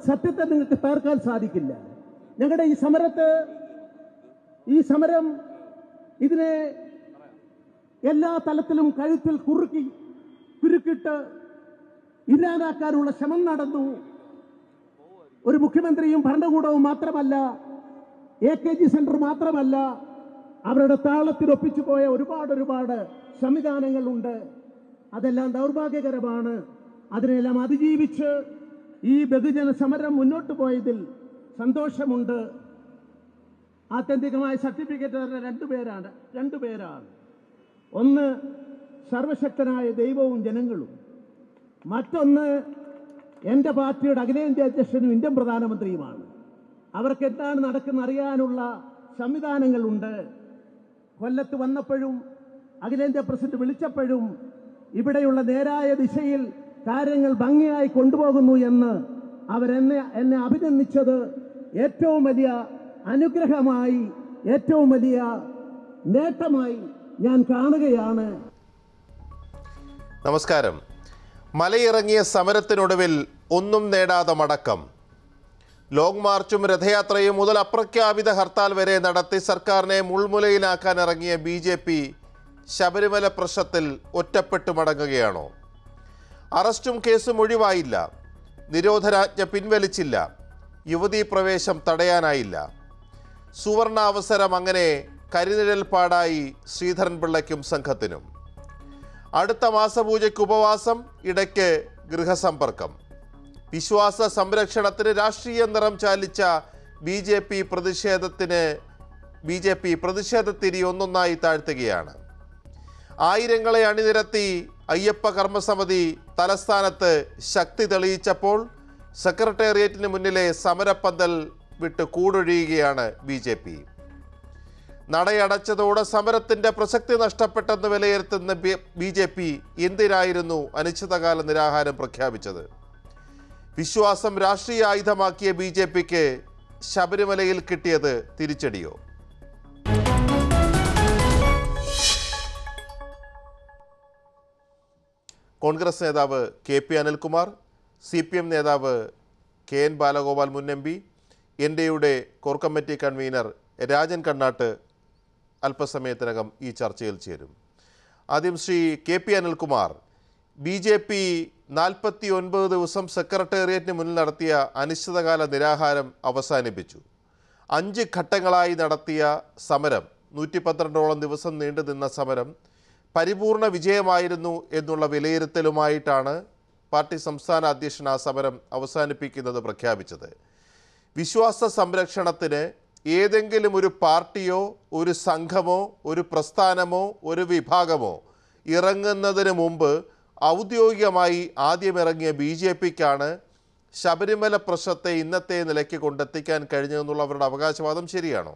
സത്യത്തെ നിങ്ങൾക്ക് തേർക്കാൻ സാധിക്കില്ല ഞങ്ങളുടെ ഈ സമരത്ത് ഈ സമരം ഇതിനെ എല്ലാ തലത്തിലും കഴുത്തിൽ കുറുക്കി കുരുക്കിട്ട് ഇല്ലാതാക്കാനുള്ള ശ്രമം നടന്നു ഒരു മുഖ്യമന്ത്രിയും ഭരണകൂടവും മാത്രമല്ല എ കെ ജി സെന്റർ മാത്രമല്ല അവരുടെ താളത്തിലൊപ്പിച്ചു പോയ ഒരുപാട് ഒരുപാട് സംവിധാനങ്ങളുണ്ട് അതെല്ലാം ദൗർഭാഗ്യകരമാണ് അതിനെല്ലാം അതിജീവിച്ച് ഈ ബഹുജന സമരം മുന്നോട്ട് പോയതിൽ സന്തോഷമുണ്ട് ആത്യന്തികമായ സർട്ടിഫിക്കറ്റ് തരുന്ന രണ്ടുപേരാണ് രണ്ടുപേരാണ് ഒന്ന് സർവശക്തനായ ദൈവവും ജനങ്ങളും മറ്റൊന്ന് എൻ്റെ പാർട്ടിയുടെ അഖിലേന്ത്യാ അധ്യക്ഷനും ഇന്ത്യൻ പ്രധാനമന്ത്രിയുമാണ് അവർക്ക് എന്താണ് നടക്കുന്ന അറിയാനുള്ള സംവിധാനങ്ങളുണ്ട് കൊല്ലത്ത് വന്നപ്പോഴും അഖിലേന്ത്യാ പ്രസിഡന്റ് വിളിച്ചപ്പോഴും ഇവിടെയുള്ള നേരായ ദിശയിൽ കാര്യങ്ങൾ ഭംഗിയായി കൊണ്ടുപോകുന്നു എന്ന് അവരെന്നെ എന്നെ അഭിനന്ദിച്ചത് ഏറ്റവും വലിയ അനുഗ്രഹമായി ഏറ്റവും വലിയ നേട്ടമായി ഞാൻ കാണുകയാണ് നമസ്കാരം മലയിറങ്ങിയ സമരത്തിനൊടുവിൽ ഒന്നും നേടാതെ മടക്കം ലോങ് മാർച്ചും രഥയാത്രയും മുതൽ അപ്രഖ്യാപിത ഹർത്താൽ വരെ നടത്തി സർക്കാരിനെ മുൾമുലയിലാക്കാൻ ഇറങ്ങിയ ബി ജെ പി ശബരിമല പ്രശ്നത്തിൽ ഒറ്റപ്പെട്ടു മടങ്ങുകയാണോ അറസ്റ്റും കേസും ഒഴിവായില്ല നിരോധനാജ്ഞ പിൻവലിച്ചില്ല യുവതീ പ്രവേശം തടയാനായില്ല സുവർണാവസരം അങ്ങനെ കരിനിഴൽ പാടായി ശ്രീധരൻപിള്ളയ്ക്കും സംഘത്തിനും അടുത്ത മാസപൂജയ്ക്ക് ഉപവാസം ഇടയ്ക്ക് ഗൃഹസമ്പർക്കം വിശ്വാസ സംരക്ഷണത്തിന് രാഷ്ട്രീയ നിറം ചാലിച്ച ബി ജെ പി പ്രതിഷേധത്തിന് ബി ജെ പി പ്രതിഷേധത്തിരി ഒന്നൊന്നായി താഴ്ത്തുകയാണ് ആയിരങ്ങളെ അണിനിരത്തി അയ്യപ്പ കർമ്മസമിതി തലസ്ഥാനത്ത് ശക്തി തെളിയിച്ചപ്പോൾ സെക്രട്ടേറിയറ്റിന് മുന്നിലെ സമരപ്പന്തൽ വിട്ട് കൂടൊഴിയുകയാണ് ബി ജെ പി നടയടച്ചതോടെ സമരത്തിന്റെ പ്രസക്തി നഷ്ടപ്പെട്ടെന്ന് വിലയിരുത്തുന്ന ബി ജെ പി എന്തിനായിരുന്നു അനിശ്ചിതകാല നിരാഹാരം പ്രഖ്യാപിച്ചത് വിശ്വാസം രാഷ്ട്രീയ ആയുധമാക്കിയ ബി ജെ പിക്ക് ശബരിമലയിൽ കിട്ടിയത് തിരിച്ചടിയോ കോൺഗ്രസ് നേതാവ് K P Anilkumar C P M നേതാവ് കെ എൻ ബാലഗോപാൽ മുൻ എം പി എൻ ഡിയുടെ core committee convener Rajan Kannatt അല്പസമയത്തിനകം ഈ ചർച്ചയിൽ ചേരും ആദ്യം Shri K P Anilkumar B J P നാൽപ്പത്തി ഒൻപത് ദിവസം സെക്രട്ടേറിയറ്റിന് മുന്നിൽ നടത്തിയ അനിശ്ചിതകാല നിരാഹാരം അവസാനിപ്പിച്ചു അഞ്ച് ഘട്ടങ്ങളായി നടത്തിയ സമരം നൂറ്റി പന്ത്രണ്ടോളം ദിവസം നീണ്ടു നിന്ന സമരം പരിപൂർണ വിജയമായിരുന്നു എന്നുള്ള വിലയിരുത്തലുമായിട്ടാണ് പാർട്ടി സംസ്ഥാന അധ്യക്ഷൻ ആ സമരം അവസാനിപ്പിക്കുന്നത് പ്രഖ്യാപിച്ചത് വിശ്വാസ സംരക്ഷണത്തിന് ഏതെങ്കിലും ഒരു പാർട്ടിയോ ഒരു സംഘമോ ഒരു പ്രസ്ഥാനമോ ഒരു വിഭാഗമോ ഇറങ്ങുന്നതിന് മുമ്പ് ഔദ്യോഗികമായി ആദ്യം ഇറങ്ങിയ ബി ജെ പിക്കാണ് ശബരിമല പ്രശ്നത്തെ ഇന്നത്തെ നിലയ്ക്ക് കൊണ്ടെത്തിക്കാൻ കഴിഞ്ഞതെന്നുള്ള അവരുടെ അവകാശവാദം ശരിയാണോ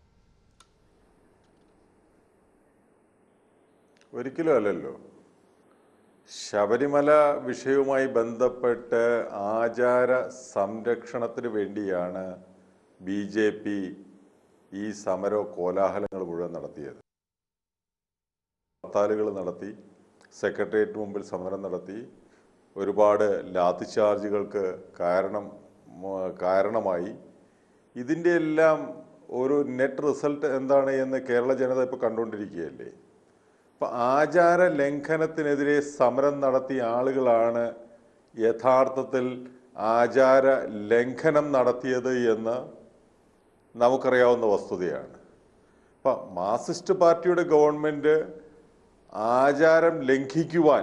ഒരിക്കലും അല്ലല്ലോ ശബരിമല വിഷയവുമായി ബന്ധപ്പെട്ട് ആചാര സംരക്ഷണത്തിന് വേണ്ടിയാണ് ബി ജെ പി ഈ സമരോ കോലാഹലങ്ങൾ മുഴുവൻ നടത്തിയത് ഹർത്താലുകൾ നടത്തി സെക്രട്ടേറിയറ്റ് മുമ്പിൽ സമരം നടത്തി ഒരുപാട് ലാത്തി ചാർജുകൾക്ക് കാരണം മ- കാരണമായി ഇതിൻ്റെ എല്ലാം ഒരു നെറ്റ് റിസൾട്ട് എന്താണ് എന്ന് കേരള ജനത ഇപ്പോൾ കണ്ടുകൊണ്ടിരിക്കുകയല്ലേ അപ്പം ആചാര ലംഘനത്തിനെതിരെ സമരം നടത്തിയ ആളുകളാണ് യഥാർത്ഥത്തിൽ ആചാര ലംഘനം നടത്തിയത് എന്ന് നമുക്കറിയാവുന്ന വസ്തുതയാണ് അപ്പം മാർസിസ്റ്റ് പാർട്ടിയുടെ ഗവൺമെൻറ് ആചാരം ലംഘിക്കുവാൻ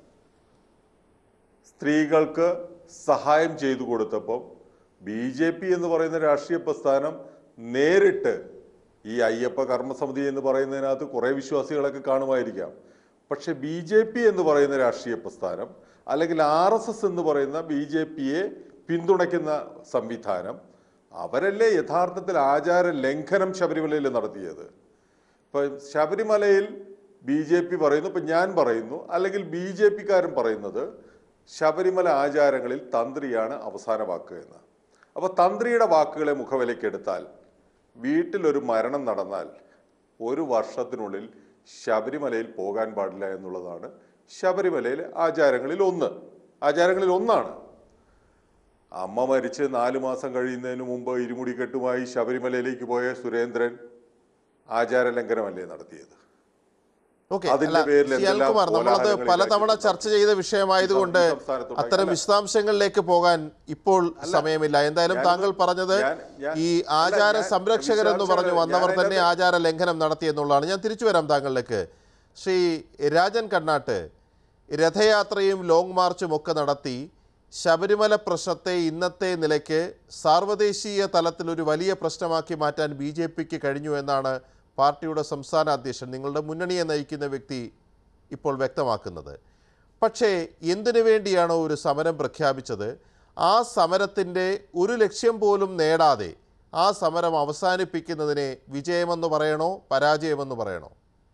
സ്ത്രീകൾക്ക് സഹായം ചെയ്തു കൊടുത്തപ്പോൾ ബി ജെ പി എന്ന് പറയുന്ന രാഷ്ട്രീയ പ്രസ്ഥാനം നേരിട്ട് ഈ അയ്യപ്പ കർമ്മസമിതി എന്ന് പറയുന്നതിനകത്ത് കുറേ വിശ്വാസികളൊക്കെ കാണുമായിരിക്കാം പക്ഷെ ബി ജെ പി എന്ന് പറയുന്ന രാഷ്ട്രീയ പ്രസ്ഥാനം അല്ലെങ്കിൽ ആർ എസ് എസ് എന്ന് പറയുന്ന ബി ജെ പിയെ പിന്തുണയ്ക്കുന്ന സംവിധാനം അവരല്ലേ യഥാർത്ഥത്തിൽ ആചാര ലംഘനം ശബരിമലയിൽ നടത്തിയത് ഇപ്പൊ ശബരിമലയിൽ ബി ജെ പി പറയുന്നു ഇപ്പൊ ഞാൻ പറയുന്നു അല്ലെങ്കിൽ ബി ജെ പിക്കാരൻ പറയുന്നത് ശബരിമല ആചാരങ്ങളിൽ തന്ത്രിയാണ് അവസാന വാക്ക് എന്ന് അപ്പൊ തന്ത്രിയുടെ വാക്കുകളെ മുഖവിലക്കെടുത്താൽ വീട്ടിലൊരു മരണം നടന്നാൽ ഒരു വർഷത്തിനുള്ളിൽ ശബരിമലയിൽ പോകാൻ പാടില്ല എന്നുള്ളതാണ് ശബരിമലയിലെ ആചാരങ്ങളിൽ ഒന്ന് ആചാരങ്ങളിൽ ഒന്നാണ് അമ്മ മരിച്ച് നാല് മാസം കഴിയുന്നതിന് മുമ്പ് ഇരുമുടി കെട്ടുമായി ശബരിമലയിലേക്ക് പോയ സുരേന്ദ്രൻ ആചാര ലംഘനമല്ലേ നടത്തിയത് ഓക്കെ അതിന്റെ അല്ല പേരിൽ സി എന്തെല്ലാം അൽകുമാർ നമ്മളത് കോലാഹലങ്ങൾ പലതവണ ഉണ്ടാക്കി ചർച്ച ചെയ്ത വിഷയമായതുകൊണ്ട് ഈ സംസ്ഥാനത്തുണ്ടായി. അത്തരം അല്ല. വിശദാംശങ്ങളിലേക്ക് പോകാൻ ഇപ്പോൾ സമയമില്ല എന്തായാലും ഞാനത് താങ്കൾ പറഞ്ഞത് ഞാൻ- ഞാൻ- ഈ അല്ല, ആചാര ഞാൻ സംരക്ഷകരെന്ന് പറഞ്ഞു വിശദാംശങ്ങൾ വന്നവർ ഞാൻ തന്നെ അതിനകത്ത് ആചാര ലംഘനം നടത്തി എന്നുള്ളതാണ് ഞാൻ തിരിച്ചു വരാം താങ്കളിലേക്ക് ശ്രീ രാജൻ കണ്ണാട്ട് രഥയാത്രയും ലോങ് മാർച്ചും ഒക്കെ നടത്തി ശബരിമല പ്രശ്നത്തെ ഇന്നത്തെ നിലയ്ക്ക് സാർവദേശീയ തലത്തിൽ ഒരു വലിയ പ്രശ്നമാക്കി മാറ്റാൻ ബി ജെ പിക്ക് കഴിഞ്ഞു എന്നാണ് പാർട്ടിയുടെ സംസ്ഥാന അധ്യക്ഷൻ നിങ്ങളുടെ മുന്നണിയെ നയിക്കുന്ന വ്യക്തി ഇപ്പോൾ വ്യക്തമാക്കുന്നത് പക്ഷേ എന്തിനു വേണ്ടിയാണോ ഒരു സമരം പ്രഖ്യാപിച്ചത് ആ സമരത്തിൻ്റെ ഒരു ലക്ഷ്യം പോലും നേടാതെ ആ സമരം അവസാനിപ്പിക്കുന്നതിനെ വിജയമെന്ന് പറയണോ പരാജയമെന്ന് പറയണോ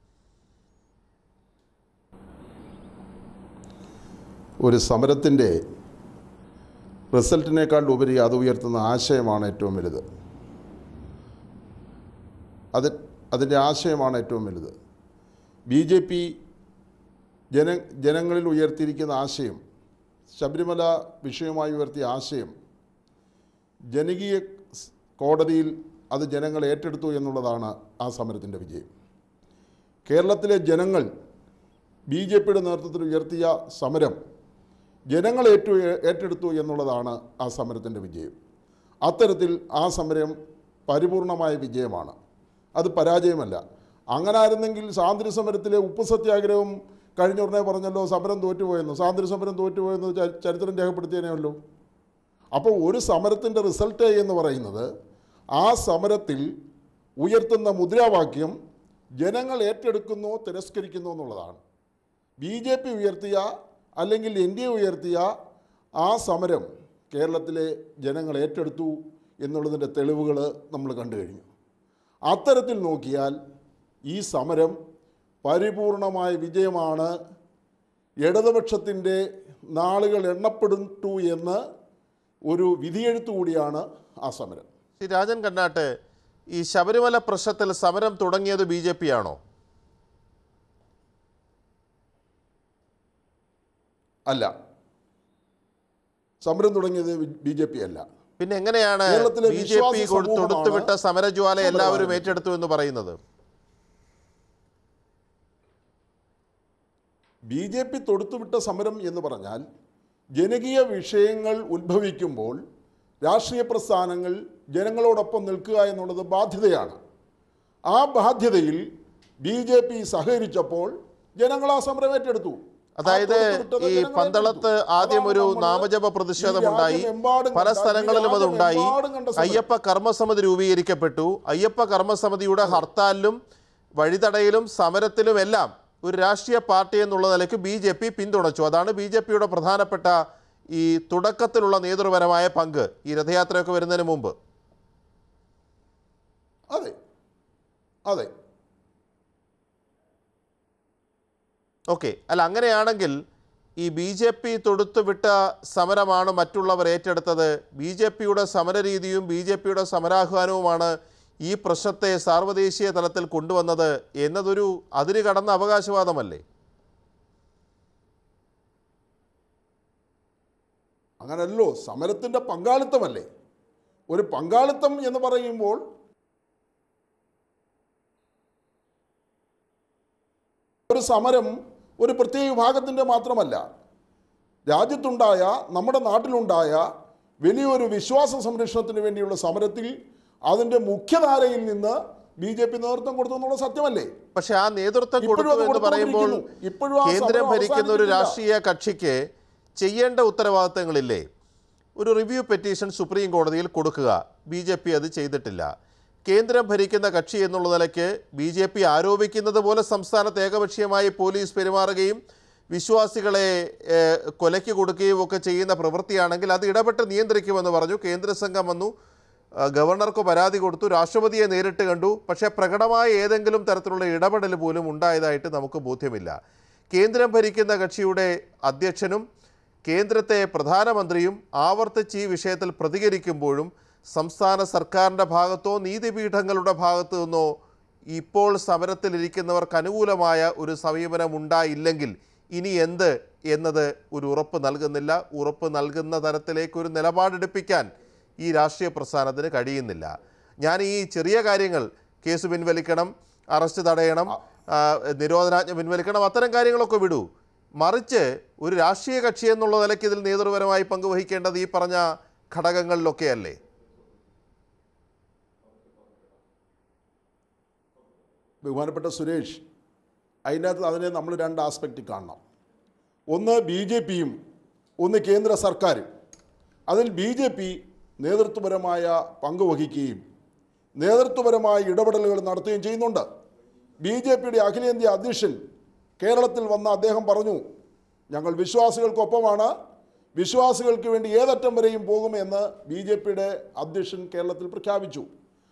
ഒരു സമരത്തിൻ്റെ റിസൾട്ടിനേക്കാൾ ഉപരി അത് ഉയർത്തുന്ന ആശയമാണ് ഏറ്റവും വലുത് അത് അതിൻ്റെ ആശയമാണ് ഏറ്റവും വലുത് ബി ജെ പി ജന ജനങ്ങളിൽ ഉയർത്തിയിരിക്കുന്ന ആശയം ശബരിമല വിഷയമായി ഉയർത്തിയ ആശയം ജനകീയ സ് കോടതിയിൽ അത് ജനങ്ങൾ ഏറ്റെടുത്തു എന്നുള്ളതാണ് ആ സമരത്തിൻ്റെ വിജയം കേരളത്തിലെ ജനങ്ങൾ ബി ജെ പിയുടെ നേതൃത്വത്തിൽ ഉയർത്തിയ സമരം ജനങ്ങൾ ഏറ്റു ഏറ്റെടുത്തു എന്നുള്ളതാണ് ആ സമരത്തിൻ്റെ വിജയം അത്തരത്തിൽ ആ സമരം പരിപൂർണമായ വിജയമാണ് അത് പരാജയമല്ല അങ്ങനെ ആയിരുന്നെങ്കിൽ സ്വാതന്ത്ര്യ സമരത്തിലെ ഉപ്പ് സത്യാഗ്രഹവും കഴിഞ്ഞ ഉടനെ പറഞ്ഞല്ലോ സമരം തോറ്റുപോയെന്ന് സ്വാതന്ത്ര്യ സമരം തോറ്റുപോയെന്ന് ച- ചരിത്രം രേഖപ്പെടുത്തിയനേയല്ലോ അപ്പോൾ ഒരു സമരത്തിൻ്റെ റിസൾട്ട് എന്ന് പറയുന്നത് ആ സമരത്തിൽ ഉയർത്തുന്ന മുദ്രാവാക്യം ജനങ്ങൾ ഏറ്റെടുക്കുന്നു തിരസ്കരിക്കുന്നു എന്നുള്ളതാണ് ബി ജെ പി ഉയർത്തിയ അല്ലെങ്കിൽ എൻ ഡി എ ഉയർത്തിയ ആ സമരം കേരളത്തിലെ ജനങ്ങൾ ഏറ്റെടുത്തു എന്നുള്ളതിൻ്റെ തെളിവുകൾ നമ്മൾ കണ്ടു കഴിഞ്ഞു അത്തരത്തിൽ നോക്കിയാൽ ഈ സമരം പരിപൂർണമായ വിജയമാണ് ഇടതുപക്ഷത്തിൻ്റെ നാളുകൾ എണ്ണപ്പെടുത്തു എന്ന് ഒരു വിധിയെഴുത്തു കൂടിയാണ് ആ സമരം ശ്രീ രാജൻ കണ്ണാട്ട് ഈ ശബരിമല പ്രശ്നത്തിൽ സമരം തുടങ്ങിയത് ബി ജെ പി ആണോ അല്ല സമരം തുടങ്ങിയത് ബി ജെ പി അല്ല പിന്നെ എങ്ങനെയാണ് കേരളത്തിലെ ബി ജെ പി വിശ്വാസി സമൂഹമാണ് തൊടുത്തുവിട്ട സമരജ്വാല എല്ലാവരും സമരം ഏറ്റെടുത്തു എന്ന് പറയുന്നത് ബി ജെ പി തൊടുത്തുവിട്ട സമരം എന്ന് പറഞ്ഞാൽ ജനകീയ വിഷയങ്ങൾ ഉത്ഭവിക്കുമ്പോൾ രാഷ്ട്രീയ പ്രസ്ഥാനങ്ങൾ ജനങ്ങളോടൊപ്പം നിൽക്കുക എന്നുള്ളത് ബാധ്യതയാണ് ആ ബാധ്യതയിൽ ബി ജെ പി സഹകരിച്ചപ്പോൾ ജനങ്ങൾ ആ സമരം ഏറ്റെടുത്തു ആ അതായത് തൊടുത്തുവിട്ടത് ഈ ജനങ്ങൾ പന്തളത്ത് ഏറ്റെടുത്തു. ആദ്യം ഒരു അതാണ് നമ്മൾ നാമജപ ഈ പ്രതിഷേധമുണ്ടായി രാജ്യമെമ്പാടും പല കണ്ട- ഈ സ്ഥലങ്ങളിലും അതുണ്ടായി രാജ്യമെമ്പാടും കണ്ട സമരം. അയ്യപ്പ കർമ്മസമിതി രൂപീകരിക്കപ്പെട്ടു അയ്യപ്പ കർമ്മസമിതിയുടെ ഹർത്താലിലും വഴിതടയിലും സമരത്തിലും എല്ലാം ഒരു രാഷ്ട്രീയ പാർട്ടി എന്നുള്ള നിലയ്ക്ക് ബി ജെ പി പിന്തുണച്ചു അതാണ് ബി ജെ പിയുടെ പ്രധാനപ്പെട്ട ഈ തുടക്കത്തിലുള്ള നേതൃപരമായ പങ്ക് ഈ രഥയാത്രയൊക്കെ വരുന്നതിന് മുമ്പ് അതെ അതെ ഓക്കെ അല്ല അങ്ങനെയാണെങ്കിൽ ഈ ബി ജെ പി തൊടുത്തുവിട്ട സമരമാണ് മറ്റുള്ളവർ ഏറ്റെടുത്തത് ബി ജെ പിയുടെ സമരരീതിയും ബി ജെ പിയുടെ സമരാഹ്വാനവുമാണ് ഈ പ്രശ്നത്തെ സാർവദേശീയ തലത്തിൽ കൊണ്ടുവന്നത് എന്നതൊരു അതിര് കടന്ന അവകാശവാദമല്ലേ അങ്ങനല്ലോ സമരത്തിൻ്റെ പങ്കാളിത്തമല്ലേ ഒരു പങ്കാളിത്തം എന്ന് പറയുമ്പോൾ ഒരു സമരം ഒരു പ്രത്യേക വിഭാഗത്തിൻ്റെ മാത്രമല്ല രാജ്യത്തുണ്ടായ നമ്മുടെ നാട്ടിലുണ്ടായ വലിയൊരു വിശ്വാസ സംരക്ഷണത്തിന് വേണ്ടിയുള്ള സമരത്തിൽ അതിൻ്റെ മുഖ്യധാരയിൽ നിന്ന് ബി ജെ പി നേതൃത്വം കൊടുത്തു എന്നുള്ള സത്യമല്ലേ പക്ഷെ ആ നേതൃത്വം ഇപ്പോഴും കൊടുത്തു അത് എന്ന് പറയുമ്പോൾ കൊടുത്തുകൊണ്ടിരിക്കുന്നു. ഇപ്പോഴും ആ കേന്ദ്രം സമരം ഭരിക്കുന്ന ഒരു അവസാനിക്കുന്നില്ല. രാഷ്ട്രീയ കക്ഷിക്ക് ചെയ്യേണ്ട ഉത്തരവാദിത്തങ്ങളില്ലേ ഒരു റിവ്യൂ പെറ്റീഷൻ സുപ്രീം കോടതിയിൽ കൊടുക്കുക ബി ജെ പി അത് ചെയ്തിട്ടില്ല കേന്ദ്രം ഭരിക്കുന്ന കക്ഷി എന്നുള്ള നിലയ്ക്ക് ബി ജെ പി ആരോപിക്കുന്നത് പോലെ സംസ്ഥാനത്ത് ഏകപക്ഷീയമായി പോലീസ് പെരുമാറുകയും വിശ്വാസികളെ ഏഹ്, കൊലയ്ക്ക് കൊടുക്കുകയും ഒക്കെ ചെയ്യുന്ന പ്രവൃത്തിയാണെങ്കിൽ അത് ഇടപെട്ട് നിയന്ത്രിക്കുമെന്ന് പറഞ്ഞു കേന്ദ്ര സംഘം വന്നു ആ, ഗവർണർക്ക് പരാതി കൊടുത്തു രാഷ്ട്രപതിയെ നേരിട്ട് കണ്ടു പക്ഷേ പ്രകടമായ ഏതെങ്കിലും തരത്തിലുള്ള ഇടപെടൽ പോലും ഉണ്ടായതായിട്ട് നമുക്ക് ബോധ്യമില്ല കേന്ദ്രം ഭരിക്കുന്ന കക്ഷിയുടെ അധ്യക്ഷനും കേന്ദ്രത്തെ പ്രധാനമന്ത്രിയും ആവർത്തിച്ച് ഈ വിഷയത്തിൽ പ്രതികരിക്കുമ്പോഴും സംസ്ഥാന സർക്കാരിൻ്റെ ഭാഗത്തോ നീതിപീഠങ്ങളുടെ ഭാഗത്തു നിന്നോ ഇപ്പോൾ സമരത്തിലിരിക്കുന്നവർക്ക് അനുകൂലമായ ഒരു സമീപനം ഉണ്ടായില്ലെങ്കിൽ ഇനി എന്ത് എന്നത് ഒരു ഉറപ്പ് നൽകുന്നില്ല ഉറപ്പ് നൽകുന്ന തരത്തിലേക്ക് ഒരു നിലപാടെടുപ്പിക്കാൻ ഈ രാഷ്ട്രീയ പ്രസ്ഥാനത്തിന് കഴിയുന്നില്ല ഞാൻ ഈ ചെറിയ കാര്യങ്ങൾ കേസ് പിൻവലിക്കണം അറസ്റ്റ് തടയണം ആ, നിരോധനാജ്ഞ പിൻവലിക്കണം അത്തരം കാര്യങ്ങളൊക്കെ വിടൂ മറിച്ച് ഒരു രാഷ്ട്രീയ കക്ഷി എന്നുള്ള നിലയ്ക്ക് ഇതിൽ നേതൃപരമായി പങ്കുവഹിക്കേണ്ടത് ഈ പറഞ്ഞ ഘടകങ്ങളിലൊക്കെയല്ലേ ബഹുമാനപ്പെട്ട സുരേഷ് അതിനകത്ത് അതിനെ നമ്മൾ രണ്ട് ആസ്പെക്റ്റ് കാണണം ഒന്ന് ബി ജെ പിയും ഒന്ന് കേന്ദ്ര സർക്കാരും അതിൽ ബി ജെ പി നേതൃത്വപരമായ പങ്ക് വഹിക്കുകയും നേതൃത്വപരമായ ഇടപെടലുകൾ നടത്തുകയും ചെയ്യുന്നുണ്ട് ബി ജെ പിയുടെ അഖിലേന്ത്യാ അധ്യക്ഷൻ കേരളത്തിൽ വന്ന അദ്ദേഹം പറഞ്ഞു ഞങ്ങൾ വിശ്വാസികൾക്കൊപ്പമാണ് വിശ്വാസികൾക്ക് വേണ്ടി ഏതറ്റം വരെയും പോകുമെന്ന് ബി ജെ പിയുടെ അധ്യക്ഷൻ കേരളത്തിൽ പ്രഖ്യാപിച്ചു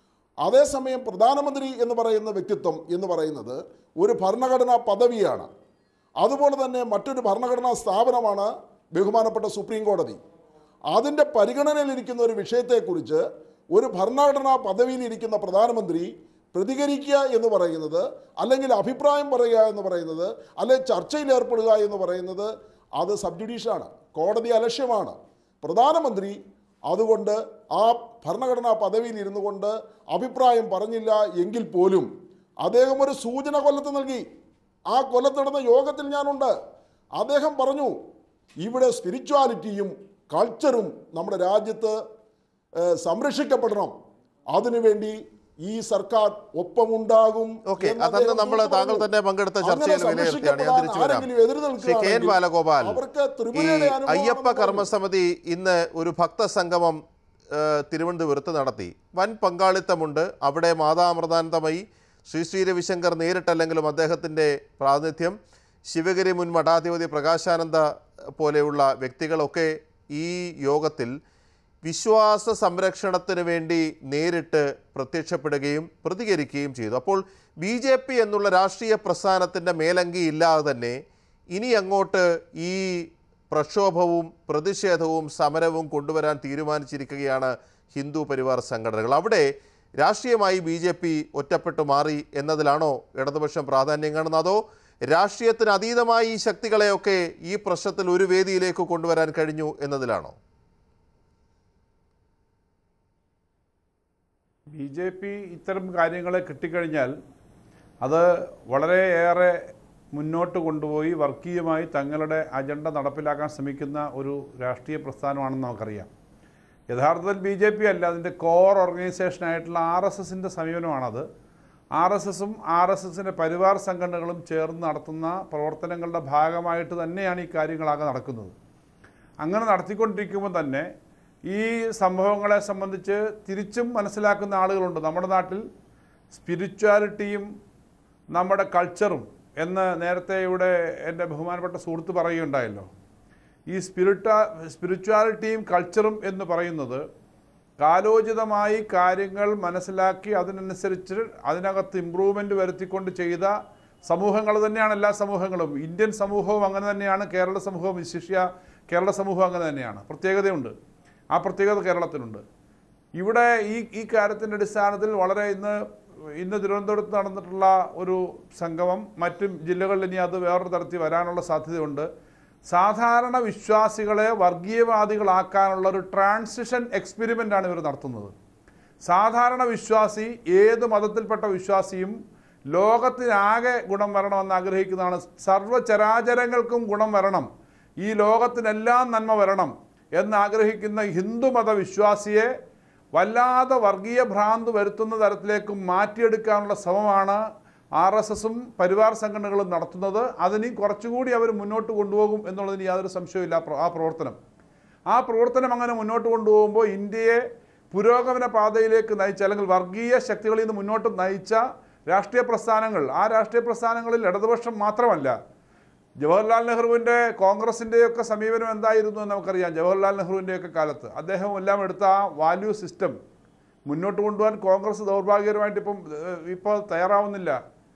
അതേസമയം പ്രധാനമന്ത്രി എന്ന് പറയുന്ന വ്യക്തിത്വം എന്ന് പറയുന്നത് ഒരു ഭരണഘടനാ പദവിയാണ് അതുപോലെ തന്നെ മറ്റൊരു ഭരണഘടനാ സ്ഥാപനമാണ് ബഹുമാനപ്പെട്ട സുപ്രീം കോടതി അതിൻ്റെ പരിഗണനയിലിരിക്കുന്ന ഒരു വിഷയത്തെക്കുറിച്ച് ഒരു ഭരണഘടനാ പദവിയിലിരിക്കുന്ന പ്രധാനമന്ത്രി പ്രതികരിക്കുക എന്ന് പറയുന്നത് അല്ലെങ്കിൽ അഭിപ്രായം പറയുക എന്ന് പറയുന്നത് അല്ലെങ്കിൽ ചർച്ചയിൽ ഏർപ്പെടുക എന്ന് പറയുന്നത് അത് സബ് ജുഡീഷാണ് കോടതി അലക്ഷ്യമാണ് പ്രധാനമന്ത്രി അതുകൊണ്ട് ആ ഭരണഘടനാ പദവിയിൽ ഇരുന്നു കൊണ്ട് അഭിപ്രായം പറഞ്ഞില്ല എങ്കിൽ പോലും അദ്ദേഹം ഒരു സൂചന കൊല്ലത്ത് നൽകി ആ കൊല്ലത്ത് നടന്ന യോഗത്തിൽ ഞാനുണ്ട് അദ്ദേഹം പറഞ്ഞു ഇവിടെ സ്പിരിച്വാലിറ്റിയും കൾച്ചറും നമ്മുടെ രാജ്യത്ത് ഏഹ്, സംരക്ഷിക്കപ്പെടണം അതിനുവേണ്ടി ഈ സർക്കാർ ഒപ്പമുണ്ടാകും ഓക്കെ എന്ന് അതന്ന് അദ്ദേഹം നമ്മൾ ഉറപ്പ് താങ്കൾ പറഞ്ഞു. തന്നെ പങ്കെടുത്ത അങ്ങനെ ചർച്ചയിൽ വിലയിരുത്തിയാണ് ഞാൻ തിരിച്ചു വരാം ആരെങ്കിലും എതിര് ശ്രീ കെ എൻ നിൽക്കുകയാണെങ്കിൽ ബാലഗോപാൽ അവർക്ക് ഈ ത്രിപുരയുടെ അനുഭവമാണെന്ന് അയ്യപ്പ പറഞ്ഞു. കർമ്മസമിതി ഇന്ന് ഒരു ഭക്തസംഗമം ഏഹ്, തിരുവനന്തപുരത്ത് നടത്തി വൻ പങ്കാളിത്തമുണ്ട് അവിടെ മാതാമൃതാനന്ദമയി ശ്രീ ശ്രീ രവിശങ്കർ നേരിട്ടല്ലെങ്കിലും അദ്ദേഹത്തിൻ്റെ പ്രാതിനിധ്യം ശിവഗിരി മുൻ മഠാധിപതി പ്രകാശാനന്ദ പോലെയുള്ള വ്യക്തികളൊക്കെ ഈ യോഗത്തിൽ വിശ്വാസ സംരക്ഷണത്തിന് വേണ്ടി നേരിട്ട് പ്രത്യക്ഷപ്പെടുകയും പ്രതികരിക്കുകയും ചെയ്തു അപ്പോൾ ബി ജെ പി എന്നുള്ള രാഷ്ട്രീയ പ്രസ്ഥാനത്തിൻ്റെ മേലങ്കി ഇല്ലാതെ തന്നെ ഇനി അങ്ങോട്ട് ഈ പ്രക്ഷോഭവും പ്രതിഷേധവും സമരവും കൊണ്ടുവരാൻ തീരുമാനിച്ചിരിക്കുകയാണ് ഹിന്ദു പരിവാർ സംഘടനകൾ അവിടെ രാഷ്ട്രീയമായി ബി ജെ പി ഒറ്റപ്പെട്ടു മാറി എന്നതിലാണോ ഇടതുപക്ഷം പ്രാധാന്യം കാണുന്നത് അതോ രാഷ്ട്രീയത്തിന് അതീതമായി ഈ ശക്തികളെയൊക്കെ ഈ പ്രശ്നത്തിൽ ഒരു വേദിയിലേക്ക് കൊണ്ടുവരാൻ കഴിഞ്ഞു എന്നതിലാണോ ബി ജെ പി ഇത്തരം കാര്യങ്ങളെ കിട്ടിക്കഴിഞ്ഞാൽ അത് വളരെയേറെ മുന്നോട്ട് കൊണ്ടുപോയി വർഗീയമായി തങ്ങളുടെ അജണ്ട നടപ്പിലാക്കാൻ ശ്രമിക്കുന്ന ഒരു രാഷ്ട്രീയ പ്രസ്ഥാനമാണെന്ന് നമുക്കറിയാം യഥാർത്ഥത്തിൽ ബി ജെ പി അല്ല അതിൻ്റെ കോർ ഓർഗനൈസേഷനായിട്ടുള്ള ആർ എസ് എസിൻ്റെ സമീപനമാണത് ആർ എസ് എസും ആർ എസ് എസിൻ്റെ പരിവാർ സംഘടനകളും ചേർന്ന് നടത്തുന്ന പ്രവർത്തനങ്ങളുടെ ഭാഗമായിട്ട് തന്നെയാണ് ഈ കാര്യങ്ങളാകെ നടക്കുന്നത് അങ്ങനെ നടത്തിക്കൊണ്ടിരിക്കുമ്പോൾ തന്നെ ഈ സംഭവങ്ങളെ സംബന്ധിച്ച് തിരിച്ചും മനസ്സിലാക്കുന്ന ആളുകളുണ്ട് നമ്മുടെ നാട്ടിൽ സ്പിരിച്വാലിറ്റിയും നമ്മുടെ കൾച്ചറും എന്ന് നേരത്തെ ഇവിടെ എൻ്റെ ബഹുമാനപ്പെട്ട സുഹൃത്ത് പറയുകയുണ്ടായല്ലോ ഈ സ്പിരിറ്റാ സ്പിരിച്വാലിറ്റിയും കൾച്ചറും എന്ന് പറയുന്നത് കാലോചിതമായി കാര്യങ്ങൾ മനസ്സിലാക്കി അതിനനുസരിച്ച് അതിനകത്ത് ഇമ്പ്രൂവ്മെൻ്റ് വരുത്തിക്കൊണ്ട് ചെയ്ത സമൂഹങ്ങൾ തന്നെയാണ് എല്ലാ സമൂഹങ്ങളും ഇന്ത്യൻ സമൂഹവും അങ്ങനെ തന്നെയാണ് കേരള സമൂഹവും വിശിഷ്യ കേരള സമൂഹം അങ്ങനെ തന്നെയാണ് പ്രത്യേകതയുണ്ട് ആ പ്രത്യേകത കേരളത്തിനുണ്ട് ഇവിടെ ഈ ഈ കാര്യത്തിൻ്റെ അടിസ്ഥാനത്തിൽ വളരെ ഇന്ന് ഇന്ന് തിരുവനന്തപുരത്ത് നടന്നിട്ടുള്ള ഒരു സംഗമം മറ്റു ജില്ലകളിൽ ഇനി അത് വേറൊരു തരത്തിൽ വരാനുള്ള സാധ്യതയുണ്ട് സാധാരണ വിശ്വാസികളെ വർഗീയവാദികളാക്കാനുള്ള ഒരു ട്രാൻസിഷൻ എക്സ്പെരിമെൻ്റ് ആണ് ഇവർ നടത്തുന്നത് സാധാരണ വിശ്വാസി ഏത് മതത്തിൽപ്പെട്ട വിശ്വാസിയും ലോകത്തിനാകെ ഗുണം വരണമെന്ന് ആഗ്രഹിക്കുന്നതാണ് സർവ്വചരാചരങ്ങൾക്കും ഗുണം വരണം ഈ ലോകത്തിനെല്ലാം നന്മ വരണം എന്ന് ആഗ്രഹിക്കുന്ന ഹിന്ദുമത വിശ്വാസിയെ വല്ലാതെ വർഗീയ ഭ്രാന്ത് വരുത്തുന്ന തരത്തിലേക്ക് മാറ്റിയെടുക്കാനുള്ള ശ്രമമാണ് ആർ എസ് എസും പരിവാർ സംഘടനകളും നടത്തുന്നത് അതിന് കുറച്ചുകൂടി അവർ മുന്നോട്ട് കൊണ്ടുപോകും എന്നുള്ളതിന് യാതൊരു സംശയവുമില്ല ആ പ്ര- ആ പ്രവർത്തനം ആ പ്രവർത്തനം അങ്ങനെ മുന്നോട്ട് കൊണ്ടുപോകുമ്പോൾ ഇന്ത്യയെ പുരോഗമന പാതയിലേക്ക് നയിച്ച അല്ലെങ്കിൽ വർഗീയ ശക്തികളിൽ നിന്ന് മുന്നോട്ട് നയിച്ച രാഷ്ട്രീയ പ്രസ്ഥാനങ്ങൾ ആ രാഷ്ട്രീയ പ്രസ്ഥാനങ്ങളിൽ ഇടതുപക്ഷം മാത്രമല്ല ജവഹർലാൽ നെഹ്റുവിൻ്റെ കോൺഗ്രസിൻ്റെയൊക്കെ സമീപനം എന്തായിരുന്നു എന്ന് നമുക്കറിയാം ജവഹർലാൽ നെഹ്റുവിൻ്റെയൊക്കെ കാലത്ത് അദ്ദേഹം എല്ലാം എടുത്ത ആ വാല്യൂ സിസ്റ്റം മുന്നോട്ട് കൊണ്ടുപോകാൻ കോൺഗ്രസ് ദൗർഭാഗ്യകരമായിട്ട് ഇപ്പം ഏഹ്, ഇപ്പോൾ തയ്യാറാവുന്നില്ല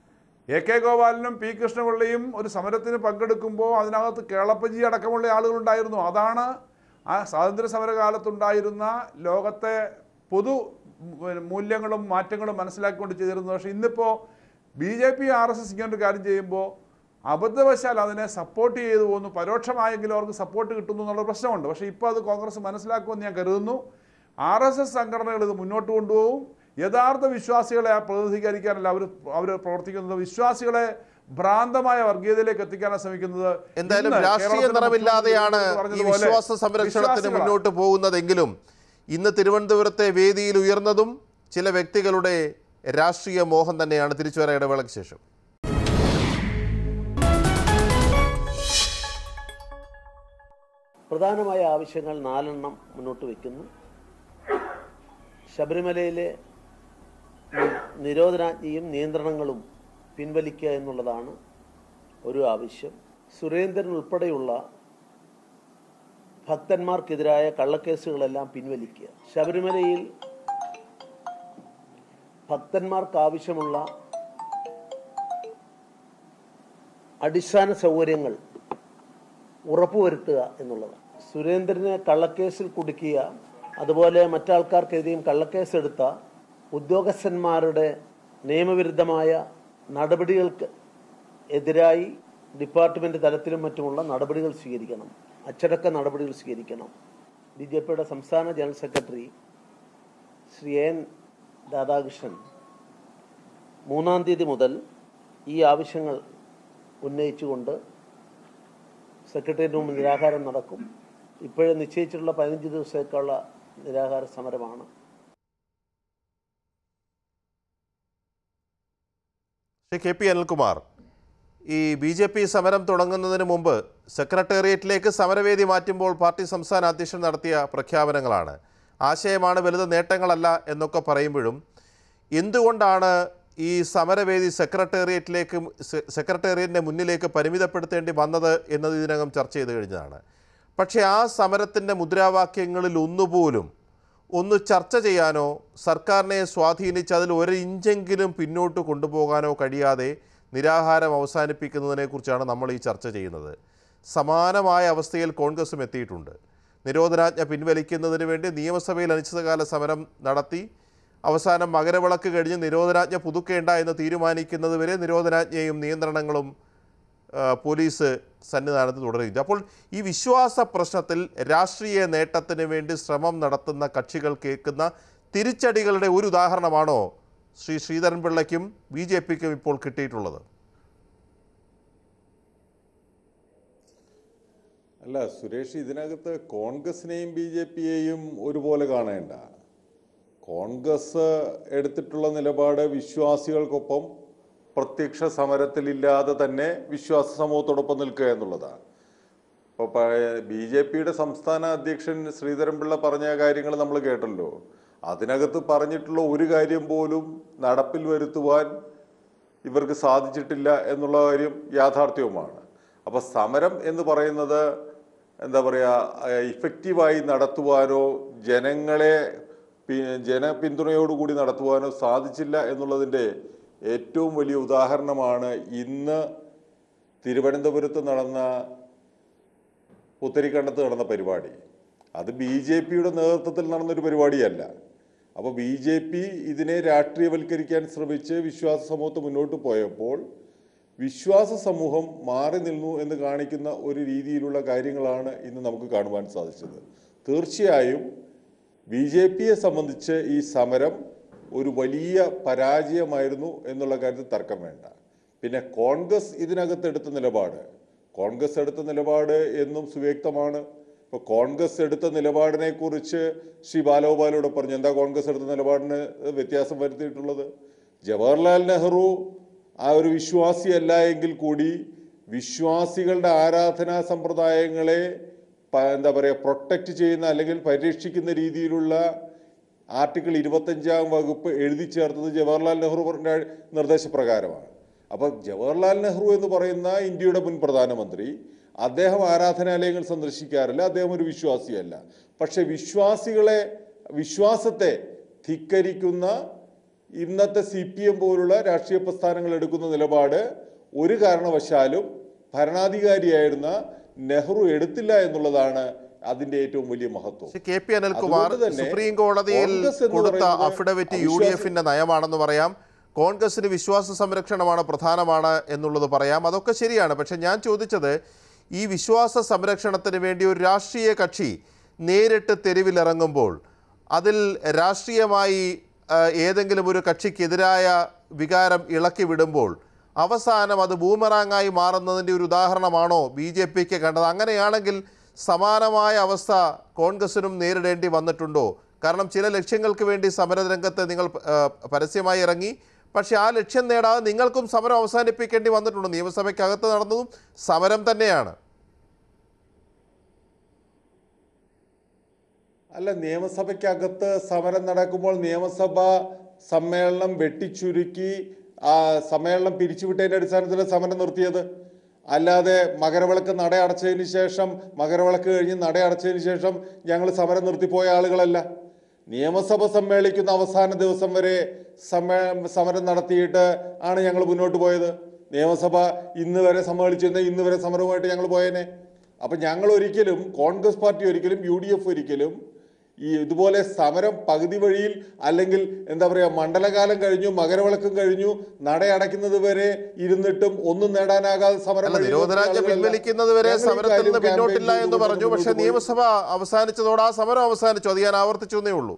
എ കെ ഗോപാലനും പി കൃഷ്ണപിള്ളയും ഒരു സമരത്തിന് പങ്കെടുക്കുമ്പോൾ അതിനകത്ത് കേളപ്പജി അടക്കമുള്ള ആളുകളുണ്ടായിരുന്നു അതാണ് ആ സ്വാതന്ത്ര്യ സമരകാലത്തുണ്ടായിരുന്ന ലോകത്തെ പൊതു മൂല്യങ്ങളും മാറ്റങ്ങളും മനസ്സിലാക്കിക്കൊണ്ട് ചെയ്തിരുന്നത് പക്ഷേ ഇന്നിപ്പോൾ B J P R S S ഇങ്ങനൊരു കാര്യം ചെയ്യുമ്പോൾ അബദ്ധവശാൽ അതിനെ സപ്പോർട്ട് ചെയ്തു പോകുന്നു പരോക്ഷമായെങ്കിലും അവർക്ക് സപ്പോർട്ട് കിട്ടുന്നു എന്നുള്ള പ്രശ്നമുണ്ട് പക്ഷേ ഇപ്പോൾ അത് കോൺഗ്രസ് മനസ്സിലാക്കുമെന്ന് ഞാൻ കരുതുന്നു ആർ എസ് എസ് സംഘടനകൾ ഇത് മുന്നോട്ട് കൊണ്ടുപോകും യഥാർത്ഥ വിശ്വാസികളെ പ്രതിനിധീകരിക്കാനല്ല അവർ അവർ പ്രവർത്തിക്കുന്നത് വിശ്വാസികളെ ഭ്രാന്തമായ വർഗീയതയിലേക്ക് എത്തിക്കാനാണ് ശ്രമിക്കുന്നത് എന്തായാലും ഇന്ന് രാഷ്ട്രീയ കേരളത്തിലെ നിറമില്ലാതെയാണ് മുഖ്യമന്ത്രി ഈ പറഞ്ഞതുപോലെ വിശ്വാസ സംരക്ഷണത്തിന് വിശ്വാസികളാ. മുന്നോട്ട് പോകുന്നതെങ്കിലും ഇന്ന് തിരുവനന്തപുരത്തെ വേദിയിൽ ഉയർന്നതും ചില വ്യക്തികളുടെ രാഷ്ട്രീയ മോഹം തന്നെയാണ് തിരിച്ചു വരാൻ ഇടവേളയ്ക്ക് ശേഷം പ്രധാനമായ ആവശ്യങ്ങൾ നാലെണ്ണം മുന്നോട്ട് വയ്ക്കുന്നു ശബരിമലയിലെ നി- നിരോധനാജ്ഞയും നിയന്ത്രണങ്ങളും പിൻവലിക്കുക എന്നുള്ളതാണ് ഒരു ആവശ്യം സുരേന്ദ്രൻ ഉൾപ്പെടെയുള്ള ഭക്തന്മാർക്കെതിരായ കള്ളക്കേസുകളെല്ലാം പിൻവലിക്കുക ശബരിമലയിൽ ഭക്തന്മാർക്ക് ആവശ്യമുള്ള അടിസ്ഥാന സൗകര്യങ്ങൾ ഉറപ്പുവരുത്തുക എന്നുള്ളത് സുരേന്ദ്രനെ കള്ളക്കേസിൽ കുടുക്കിയ അതുപോലെ മറ്റാൾക്കാർക്കെതിരെയും കള്ളക്കേസ് എടുത്ത ഉദ്യോഗസ്ഥന്മാരുടെ നിയമവിരുദ്ധമായ നടപടികൾക്ക് എതിരായി ഡിപ്പാർട്ട്മെന്റ് തലത്തിലും മറ്റുമുള്ള നടപടികൾ സ്വീകരിക്കണം അച്ചടക്ക നടപടികൾ സ്വീകരിക്കണം ബി ജെ പിയുടെ സംസ്ഥാന general secretary Shri N Radhakrishnan മൂന്നാം തീയതി മുതൽ ഈ ആവശ്യങ്ങൾ ഉന്നയിച്ചുകൊണ്ട് സെക്രട്ടേറിയറ്റ് മുമ്പ് നിരാഹാരം നടക്കും ഇപ്പോഴേ നിശ്ചയിച്ചിട്ടുള്ള പതിനഞ്ച് ദിവസത്തേക്കുള്ള നിരാഹാര സമരമാണ് ശ്രീ കെ പി അനിൽകുമാർ ഈ ബി ജെ പി സമരം തുടങ്ങുന്നതിന് മുമ്പ് സെക്രട്ടേറിയറ്റിലേക്ക് സമരവേദി മാറ്റുമ്പോൾ പാർട്ടി സംസ്ഥാന അധ്യക്ഷൻ നടത്തിയ പ്രഖ്യാപനങ്ങളാണ് ആശയമാണ് വലുത് നേട്ടങ്ങളല്ല എന്നൊക്കെ പറയുമ്പോഴും എന്തുകൊണ്ടാണ് ഈ സമരവേദി സെക്രട്ടേറിയറ്റിലേക്ക് സെ- സെക്രട്ടേറിയറ്റിൻ്റെ മുന്നിലേക്ക് പരിമിതപ്പെടുത്തേണ്ടി വന്നത് എന്നത് ഇതിനകം ചർച്ച ചെയ്ത് കഴിഞ്ഞതാണ് പക്ഷേ ആ സമരത്തിൻ്റെ മുദ്രാവാക്യങ്ങളിൽ ഒന്നുപോലും ഒന്ന് ചർച്ച ചെയ്യാനോ സർക്കാരിനെ സ്വാധീനിച്ച് അതിൽ ഒരു ഇഞ്ചെങ്കിലും പിന്നോട്ട് കൊണ്ടുപോകാനോ കഴിയാതെ നിരാഹാരം അവസാനിപ്പിക്കുന്നതിനെക്കുറിച്ചാണ് നമ്മൾ ഈ ചർച്ച ചെയ്യുന്നത് സമാനമായ അവസ്ഥയിൽ കോൺഗ്രസും എത്തിയിട്ടുണ്ട് നിരോധനാജ്ഞ പിൻവലിക്കുന്നതിന് വേണ്ടി നിയമസഭയിൽ അനിശ്ചിതകാല സമരം നടത്തി അവസാനം മകരവിളക്ക് കഴിഞ്ഞ് നിരോധനാജ്ഞ പുതുക്കേണ്ട എന്ന് തീരുമാനിക്കുന്നതുവരെ നിരോധനാജ്ഞയും നിയന്ത്രണങ്ങളും ആ, പോലീസ് സന്നിധാനത്ത് തുടരുകയും അപ്പോൾ ഈ വിശ്വാസ പ്രശ്നത്തിൽ രാഷ്ട്രീയ നേട്ടത്തിന് വേണ്ടി ശ്രമം നടത്തുന്ന കക്ഷികൾ കേൾക്കുന്ന തിരിച്ചടികളുടെ ഒരു ഉദാഹരണമാണോ ശ്രീ ശ്രീധരൻപിള്ളയ്ക്കും ബി ജെ പിക്കും ഇപ്പോൾ കിട്ടിയിട്ടുള്ളത് അല്ല സുരേഷ് ഇതിനകത്ത് കോൺഗ്രസിനെയും ബി ജെ പിയെയും ഒരുപോലെ കാണേണ്ട കോൺഗ്രസ് എടുത്തിട്ടുള്ള നിലപാട് വിശ്വാസികൾക്കൊപ്പം പ്രത്യക്ഷ സമരത്തിലില്ലാതെ തന്നെ വിശ്വാസ സമൂഹത്തോടൊപ്പം നിൽക്കുക എന്നുള്ളതാണ് ഇപ്പോൾ ബി ജെ പിയുടെ സംസ്ഥാന അധ്യക്ഷൻ ശ്രീധരൻപിള്ള പറഞ്ഞ കാര്യങ്ങൾ നമ്മൾ കേട്ടല്ലോ അതിനകത്ത് പറഞ്ഞിട്ടുള്ള ഒരു കാര്യം പോലും നടപ്പിൽ വരുത്തുവാൻ ഇവർക്ക് സാധിച്ചിട്ടില്ല എന്നുള്ള കാര്യം യാഥാർത്ഥ്യവുമാണ് അപ്പോൾ സമരം എന്ന് പറയുന്നത് എന്താ പറയുക ഇഫക്റ്റീവായി നടത്തുവാനോ ജനങ്ങളെ പി- ജനപിന്തുണയോടുകൂടി നടത്തുവാനോ സാധിച്ചില്ല എന്നുള്ളതിൻ്റെ ഏറ്റവും വലിയ ഉദാഹരണമാണ് ഇന്ന് തിരുവനന്തപുരത്ത് നടന്ന പുത്തരിക്കണ്ടത്ത് നടന്ന പരിപാടി അത് ബി ജെ പിയുടെ നേതൃത്വത്തിൽ നടന്നൊരു പരിപാടിയല്ല അപ്പോൾ ബി ജെ പി ഇതിനെ രാഷ്ട്രീയവൽക്കരിക്കാൻ ശ്രമിച്ച് വിശ്വാസ സമൂഹത്തെ മുന്നോട്ട് പോയപ്പോൾ വിശ്വാസ സമൂഹം മാറി നിന്നു എന്ന് കാണിക്കുന്ന ഒരു രീതിയിലുള്ള കാര്യങ്ങളാണ് ഇന്ന് നമുക്ക് കാണുവാൻ സാധിച്ചത് തീർച്ചയായും ബി ജെ പിയെ സംബന്ധിച്ച് ഈ സമരം ഒരു വലിയ പരാജയമായിരുന്നു എന്നുള്ള കാര്യത്തിൽ തർക്കം വേണ്ട പിന്നെ കോൺഗ്രസ് ഇതിനകത്ത് എടുത്ത നിലപാട് കോൺഗ്രസ് എടുത്ത നിലപാട് എന്നും സുവ്യക്തമാണ് ഇപ്പോൾ കോൺഗ്രസ് എടുത്ത നിലപാടിനെ കുറിച്ച് ശ്രീ ബാലഗോപാലോട് പറഞ്ഞു എന്താ കോൺഗ്രസ് എടുത്ത നിലപാടിന് വ്യത്യാസം വരുത്തിയിട്ടുള്ളത് ജവഹർലാൽ നെഹ്റു ആ ഒരു വിശ്വാസിയല്ല എങ്കിൽ കൂടി വിശ്വാസികളുടെ ആരാധനാ സമ്പ്രദായങ്ങളെ പ- എന്താ പറയുക പ്രൊട്ടക്റ്റ് ചെയ്യുന്ന അല്ലെങ്കിൽ പരിരക്ഷിക്കുന്ന രീതിയിലുള്ള ആർട്ടിക്കിൾ ഇരുപത്തഞ്ചാം വകുപ്പ് എഴുതി ചേർത്തത് ജവഹർലാൽ നെഹ്റു പറഞ്ഞ നിർദ്ദേശപ്രകാരമാണ് അപ്പോൾ ജവഹർലാൽ നെഹ്റു എന്ന് പറയുന്ന ഇന്ത്യയുടെ മുൻ പ്രധാനമന്ത്രി അദ്ദേഹം ആരാധനാലയങ്ങൾ സന്ദർശിക്കാറില്ല അദ്ദേഹം ഒരു വിശ്വാസിയല്ല പക്ഷെ വിശ്വാസികളെ വിശ്വാസത്തെ ധിക്കരിക്കുന്ന ഇന്നത്തെ സി പി എം പോലുള്ള രാഷ്ട്രീയ പ്രസ്ഥാനങ്ങൾ എടുക്കുന്ന നിലപാട് ഒരു കാരണവശാലും ഭരണാധികാരിയായിരുന്ന നെഹ്റു എടുത്തില്ല എന്നുള്ളതാണ് അതിന്റെ ഏറ്റവും വലിയ മഹത്വം ശ്രീ കെ പി അനിൽകുമാർ അതുകൊണ്ട് തന്നെ സുപ്രീം കോടതിയിൽ കോൺഗ്രസ് എന്ന് കൊടുത്ത പറയുന്നത് അഫിഡവിറ്റ് യു ഡി അവിശ്വാസ- എഫിന്റെ നയമാണെന്ന് പറയാം കോൺഗ്രസിന് വിശ്വാസ സംരക്ഷണമാണ് പ്രധാനമാണ് എന്നുള്ളത് പറയാം അതൊക്കെ ശരിയാണ് പക്ഷെ ഞാൻ ചോദിച്ചത് ഈ വിശ്വാസ സംരക്ഷണത്തിന് വേണ്ടി ഒരു രാഷ്ട്രീയ കക്ഷി നേരിട്ട് തെരുവിലിറങ്ങുമ്പോൾ അതിൽ രാഷ്ട്രീയമായി ആ, ഏതെങ്കിലും ഒരു കക്ഷിക്കെതിരായ വികാരം ഇളക്കി വിടുമ്പോൾ അവസാനം അത് ബൂമറാങ്ങായി മാറുന്നതിൻ്റെ ഒരു ഉദാഹരണമാണോ ബി ജെ പിക്ക് കണ്ടത് അങ്ങനെയാണെങ്കിൽ സമാനമായ അവസ്ഥ കോൺഗ്രസിനും നേരിടേണ്ടി വന്നിട്ടുണ്ടോ കാരണം ചില ലക്ഷ്യങ്ങൾക്ക് വേണ്ടി സമരരംഗത്ത് നിങ്ങൾ ആ, പരസ്യമായി ഇറങ്ങി പക്ഷേ ആ ലക്ഷ്യം നേടാതെ നിങ്ങൾക്കും സമരം അവസാനിപ്പിക്കേണ്ടി വന്നിട്ടുണ്ട് നിയമസഭയ്ക്കകത്ത് നടന്നതും സമരം തന്നെയാണ് അല്ല നിയമസഭയ്ക്കകത്ത് സമരം നടക്കുമ്പോൾ നിയമസഭ സമ്മേളനം വെട്ടിച്ചുരുക്കി ആ സമ്മേളനം പിരിച്ചുവിട്ടതിന്റെ അടിസ്ഥാനത്തിൽ സമരം നിർത്തിയത് അല്ലാതെ മകരവിളക്ക് നട അടച്ചതിന് ശേഷം മകരവിളക്ക് കഴിഞ്ഞ് നട അടച്ചതിന് ശേഷം ഞങ്ങൾ സമരം നിർത്തിപ്പോയ ആളുകളല്ല നിയമസഭ സമ്മേളിക്കുന്ന അവസാന ദിവസം വരെ സമ്മേ സമരം നടത്തിയിട്ട് ആണ് ഞങ്ങൾ മുന്നോട്ട് പോയത് നിയമസഭ ഇന്ന് വരെ സമ്മേളിച്ചിരുന്ന ഇന്ന് വരെ സമരവുമായിട്ട് ഞങ്ങൾ പോയേനെ അപ്പം ഞങ്ങൾ ഒരിക്കലും കോൺഗ്രസ് പാർട്ടി ഒരിക്കലും യു ഡി എഫ് ഒരിക്കലും ഈ ഇതുപോലെ സമരം പകുതി വഴിയിൽ അല്ലെങ്കിൽ എന്താ പറയുക മണ്ഡലകാലം കഴിഞ്ഞു മകരവിളക്കും കഴിഞ്ഞു നടയടയ്ക്കുന്നത് വരെ ഇരുന്നിട്ടും ഒന്നും നേടാനാകാതെ സമരം അല്ല വഴിയിൽ നിരോധനാജ്ഞ നിർത്തിയ ആളുകളല്ല. പിൻവലിക്കുന്നത് വരെ ഞങ്ങൾ ഈ സമരത്തിൽ നിന്ന് കാര്യം പിന്നോട്ടില്ല campaign എന്ന് പറഞ്ഞു ചെയ്തുകൊണ്ട് പക്ഷേ മുന്നോട്ട് പോയി. നിയമസഭ അവസാനിച്ചതോടെ ആ സമരം അവസാനിച്ചു അത് ഞാൻ ആവർത്തിച്ചു എന്നേ ഉള്ളൂ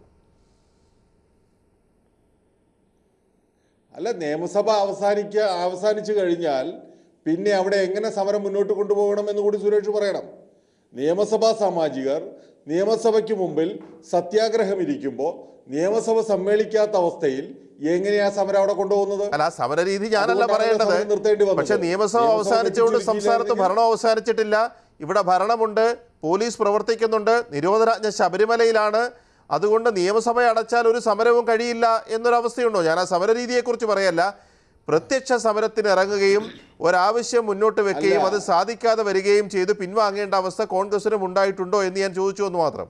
അല്ല നിയമസഭ അവസാനിക്ക അവസാനിച്ചു കഴിഞ്ഞാൽ പിന്നെ അവിടെ എങ്ങനെ സമരം മുന്നോട്ട് കൊണ്ടുപോകണം എന്ന് കൂടി സുരേഷ് പറയണം നിയമസഭാ സാമാജികർ നിയമസഭയ്ക്ക് മുമ്പിൽ സത്യാഗ്രഹം ഇരിക്കുമ്പോൾ നിയമസഭ സമ്മേളിക്കാത്ത അവസ്ഥയിൽ എങ്ങനെയാ സമരം അവിടെ കൊണ്ടുപോകുന്നത് അല്ല ആ സമരരീതി ഞാനല്ല അതുകൊണ്ടാണ് പറയേണ്ടത് സമരം നിർത്തേണ്ടി വന്നത്. പക്ഷെ നിയമസഭ നിയമസഭ അവസാനിച്ചുകൊണ്ട് വെട്ടിച്ചുരുക്കിയില്ല സംസ്ഥാനത്ത് എങ്കിൽ- ഭരണം അവസാനിച്ചിട്ടില്ല ഇവിടെ ഭരണമുണ്ട് പോലീസ് പ്രവർത്തിക്കുന്നുണ്ട് നിരോധനാജ്ഞ ശബരിമലയിലാണ് അതുകൊണ്ട് നിയമസഭ അടച്ചാൽ ഒരു സമരവും കഴിയില്ല എന്നൊരവസ്ഥയുണ്ടോ ഞാൻ ആ സമരരീതിയെക്കുറിച്ച് പറയല്ല പ്രത്യക്ഷ സമരത്തിന് ഇറങ്ങുകയും ഒരാവശ്യം മുന്നോട്ട് വെക്കുകയും അല്ല. അത് സാധിക്കാതെ വരികയും ചെയ്ത് പിൻവാങ്ങേണ്ട അവസ്ഥ കോൺഗ്രസിനും ഉണ്ടായിട്ടുണ്ടോ എന്ന് ഞാൻ ചോദിച്ചു എന്ന് മാത്രം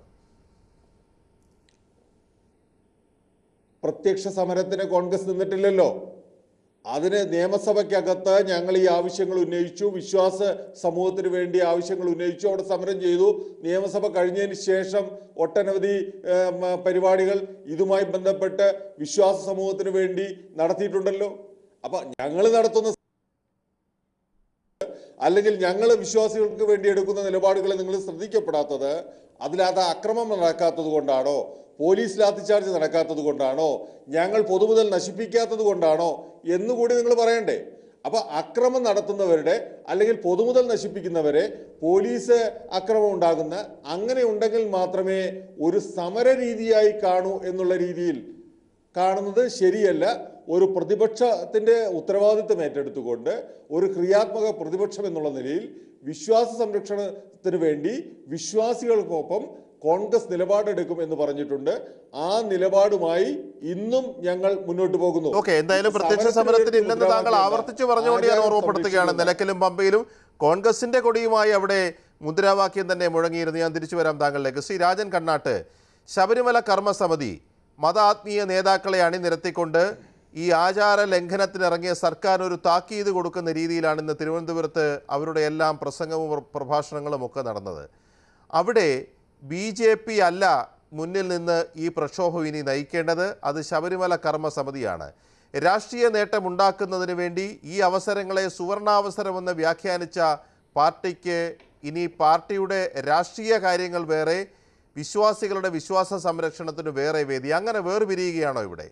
പ്രത്യക്ഷ സമരത്തിന് കോൺഗ്രസ് നിന്നിട്ടില്ലല്ലോ അതിന് നിയമസഭയ്ക്കകത്ത് ഞങ്ങൾ ഈ ആവശ്യങ്ങൾ ഉന്നയിച്ചു വിശ്വാസ സമൂഹത്തിന് വേണ്ടി ആവശ്യങ്ങൾ ഉന്നയിച്ചു അവിടെ സമരം ചെയ്തു നിയമസഭ കഴിഞ്ഞതിന് ശേഷം ഒട്ടനവധി ഏം, പരിപാടികൾ ഇതുമായി ബന്ധപ്പെട്ട് വിശ്വാസ സമൂഹത്തിന് വേണ്ടി നടത്തിയിട്ടുണ്ടല്ലോ അപ്പൊ ഞങ്ങൾ നടത്തുന്ന അല്ലെങ്കിൽ ഞങ്ങൾ വിശ്വാസികൾക്ക് വേണ്ടി എടുക്കുന്ന നിലപാടുകൾ നിങ്ങൾ ശ്രദ്ധിക്കപ്പെടാത്തത് അതിലത് അക്രമം നടക്കാത്തത് കൊണ്ടാണോ പോലീസ് ലാത്തിച്ചാർജ് നടക്കാത്തത് കൊണ്ടാണോ ഞങ്ങൾ പൊതുമുതൽ നശിപ്പിക്കാത്തത് കൊണ്ടാണോ എന്നുകൂടി നിങ്ങൾ പറയണ്ടേ അപ്പൊ അക്രമം നടത്തുന്നവരുടെ അല്ലെങ്കിൽ പൊതുമുതൽ നശിപ്പിക്കുന്നവരെ പോലീസ് അക്രമം ഉണ്ടാകുന്ന അങ്ങനെ ഉണ്ടെങ്കിൽ മാത്രമേ ഒരു സമര രീതിയായി കാണൂ എന്നുള്ള രീതിയിൽ കാണുന്നത് ശരിയല്ല ഒരു പ്രതിപക്ഷത്തിന്റെ ഉത്തരവാദിത്വം ഏറ്റെടുത്തുകൊണ്ട് ഒരു ക്രിയാത്മക പ്രതിപക്ഷം എന്നുള്ള നിലയിൽ വിശ്വാസ സംരക്ഷണത്തിന് വേണ്ടി വിശ്വാസികൾക്കൊപ്പം കോൺഗ്രസ് നിലപാടെടുക്കും എന്ന് പറഞ്ഞിട്ടുണ്ട് ആ നിലപാടുമായി ഇന്നും ഞങ്ങൾ മുന്നോട്ട് പോകുന്നു ഓക്കെ എന്തായാലും പ്രത്യക്ഷ സമരത്തിന് സമരത്തിന് ഇല്ലെന്ന് താങ്കൾ മുദ്രാവാക്യമല്ല. ആവർത്തിച്ച് പറഞ്ഞുകൊണ്ട് ഞാൻ ആചാരം ഓർമ്മപ്പെടുത്തുകയാണ് സംരക്ഷിക്കുക. നിലയ്ക്കലും പമ്പയിലും കോൺഗ്രസിന്റെ കൊടിയുമായി അവിടെ മുദ്രാവാക്യം തന്നെ മുഴങ്ങിയിരുന്നു ഞാൻ തിരിച്ചു വരാം താങ്കളിലേക്ക് ശ്രീ രാജൻ കണ്ണാട്ട് ശബരിമല കർമ്മസമിതി മത ആത്മീയ നേതാക്കളെ അണിനിരത്തിക്കൊണ്ട് ഈ ആചാര ലംഘനത്തിനിറങ്ങിയ സർക്കാർ ഒരു താക്കീത് കൊടുക്കുന്ന രീതിയിലാണ് ഇന്ന് തിരുവനന്തപുരത്ത് അവരുടെ എല്ലാം പ്രസംഗവും പ്ര- പ്രഭാഷണങ്ങളും ഒക്കെ നടന്നത് അവിടെ ബി ജെ പി അല്ല മുന്നിൽ നിന്ന് ഈ പ്രക്ഷോഭം ഇനി നയിക്കേണ്ടത് അത് ശബരിമല കർമ്മസമിതിയാണ് രാഷ്ട്രീയ നേട്ടമുണ്ടാക്കുന്നതിന് വേണ്ടി ഈ അവസരങ്ങളെ സുവർണാവസരമെന്ന് വ്യാഖ്യാനിച്ച പാർട്ടിക്ക് ഇനി പാർട്ടിയുടെ രാഷ്ട്രീയ കാര്യങ്ങൾ വേറെ വിശ്വാസികളുടെ വിശ്വാസ സംരക്ഷണത്തിന് വേറെ വേദി അങ്ങനെ വേർപിരിയുകയാണോ ഇവിടെ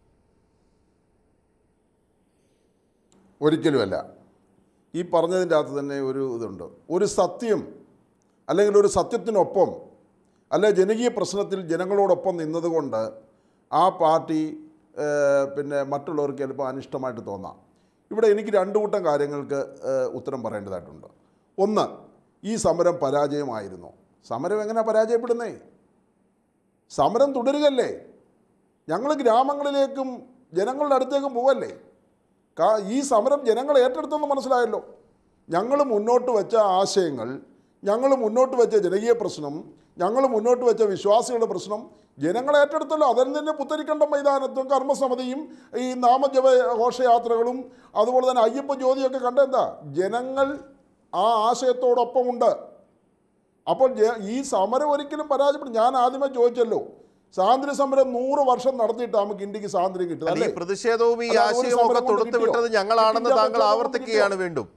ഒരിക്കലുമല്ല ഈ പറഞ്ഞതിൻ്റെ അകത്ത് തന്നെ ഒരു ഇതുണ്ട് ഒരു സത്യം അല്ലെങ്കിൽ ഒരു സത്യത്തിനൊപ്പം അല്ലെ ജനകീയ പ്രശ്നത്തിൽ ജനങ്ങളോടൊപ്പം നിന്നതുകൊണ്ട് ആ പാർട്ടി ഏഹ്, പിന്നെ മറ്റുള്ളവർക്ക് ചിലപ്പോൾ അനിഷ്ടമായിട്ട് തോന്നാം ഇവിടെ എനിക്ക് രണ്ടു കൂട്ടം കാര്യങ്ങൾക്ക് ഏഹ്, ഉത്തരം പറയേണ്ടതായിട്ടുണ്ട് ഒന്ന് ഈ സമരം പരാജയമായിരുന്നു സമരം എങ്ങനെ പരാജയപ്പെടുന്നേ സമരം തുടരുകയല്ലേ ഞങ്ങൾ ഗ്രാമങ്ങളിലേക്കും ജനങ്ങളുടെ അടുത്തേക്കും പോവല്ലേ കാ ഈ സമരം ജനങ്ങൾ ഏറ്റെടുത്തെന്ന് മനസ്സിലായല്ലോ ഞങ്ങൾ മുന്നോട്ട് വെച്ച ആശയങ്ങൾ ഞങ്ങൾ മുന്നോട്ട് വെച്ച ജനകീയ പ്രശ്നം ഞങ്ങൾ മുന്നോട്ട് വെച്ച വിശ്വാസികളുടെ പ്രശ്നം ജനങ്ങൾ ഏറ്റെടുത്തല്ലോ അതിൽ തന്നെ പുത്തരിക്കണ്ടം മൈതാനത്തും കർമ്മസമിതിയും ഈ നാമജപ ഘോഷയാത്രകളും അതുപോലെ തന്നെ അയ്യപ്പ ജ്യോതിയൊക്കെ കണ്ടെന്താ ജനങ്ങൾ ആ ആശയത്തോടൊപ്പമുണ്ട് അപ്പോൾ ജ- ഈ സമരം ഒരിക്കലും പരാജയപ്പെടും ഞാൻ ആദ്യമേ ചോദിച്ചല്ലോ സ്വാതന്ത്ര്യ സമരം നൂറ് വർഷം നടത്തിയിട്ട് നമുക്ക് ഇന്ത്യക്ക് സ്വാതന്ത്ര്യം കിട്ടും അല്ല ഈ അല്ലേ പ്രതിഷേധവും ഈ അല്ലാതെ ഒരു ആശയവും ഒക്കെ സമരം കൊണ്ട് തൊടുത്തു കിട്ടിയോ? വിട്ടത് ഞങ്ങളാണെന്ന് കിട്ടിയ താങ്കൾ പ്രക്ഷോഭം കൊണ്ട് ആവർത്തിക്കുകയാണ് വീണ്ടും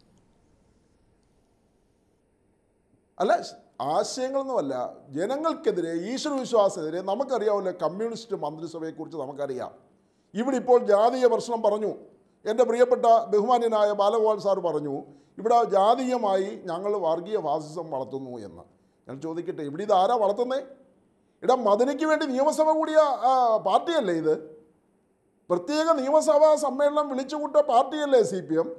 അല്ല ആശയങ്ങളൊന്നുമല്ല ജനങ്ങൾക്കെതിരെ ഈശ്വര വിശ്വാസത്തിനെതിരെ നമുക്കറിയാമല്ലോ കമ്മ്യൂണിസ്റ്റ് മന്ത്രിസഭയെക്കുറിച്ച് നമുക്കറിയാം ഇവിടെ ഇപ്പോൾ ജാതീയ പ്രശ്നം പറഞ്ഞു എൻ്റെ പ്രിയപ്പെട്ട ബഹുമാന്യനായ ബാലഗോപാൽ സാർ പറഞ്ഞു ഇവിടെ ജാതീയമായി ഞങ്ങൾ വർഗീയ ഫാസിസം വളർത്തുന്നു എന്ന് ഞാൻ ചോദിക്കട്ടെ ഇവിടെ ഇത് ആരാ വളർത്തുന്നേ ഇവിടെ മദനിക്ക് വേണ്ടി നിയമസഭ കൂടിയ ആ, പാർട്ടിയല്ലേ ഇത് പ്രത്യേക നിയമസഭാ സമ്മേളനം വിളിച്ചുകൂട്ട പാർട്ടിയല്ലേ സി പി എം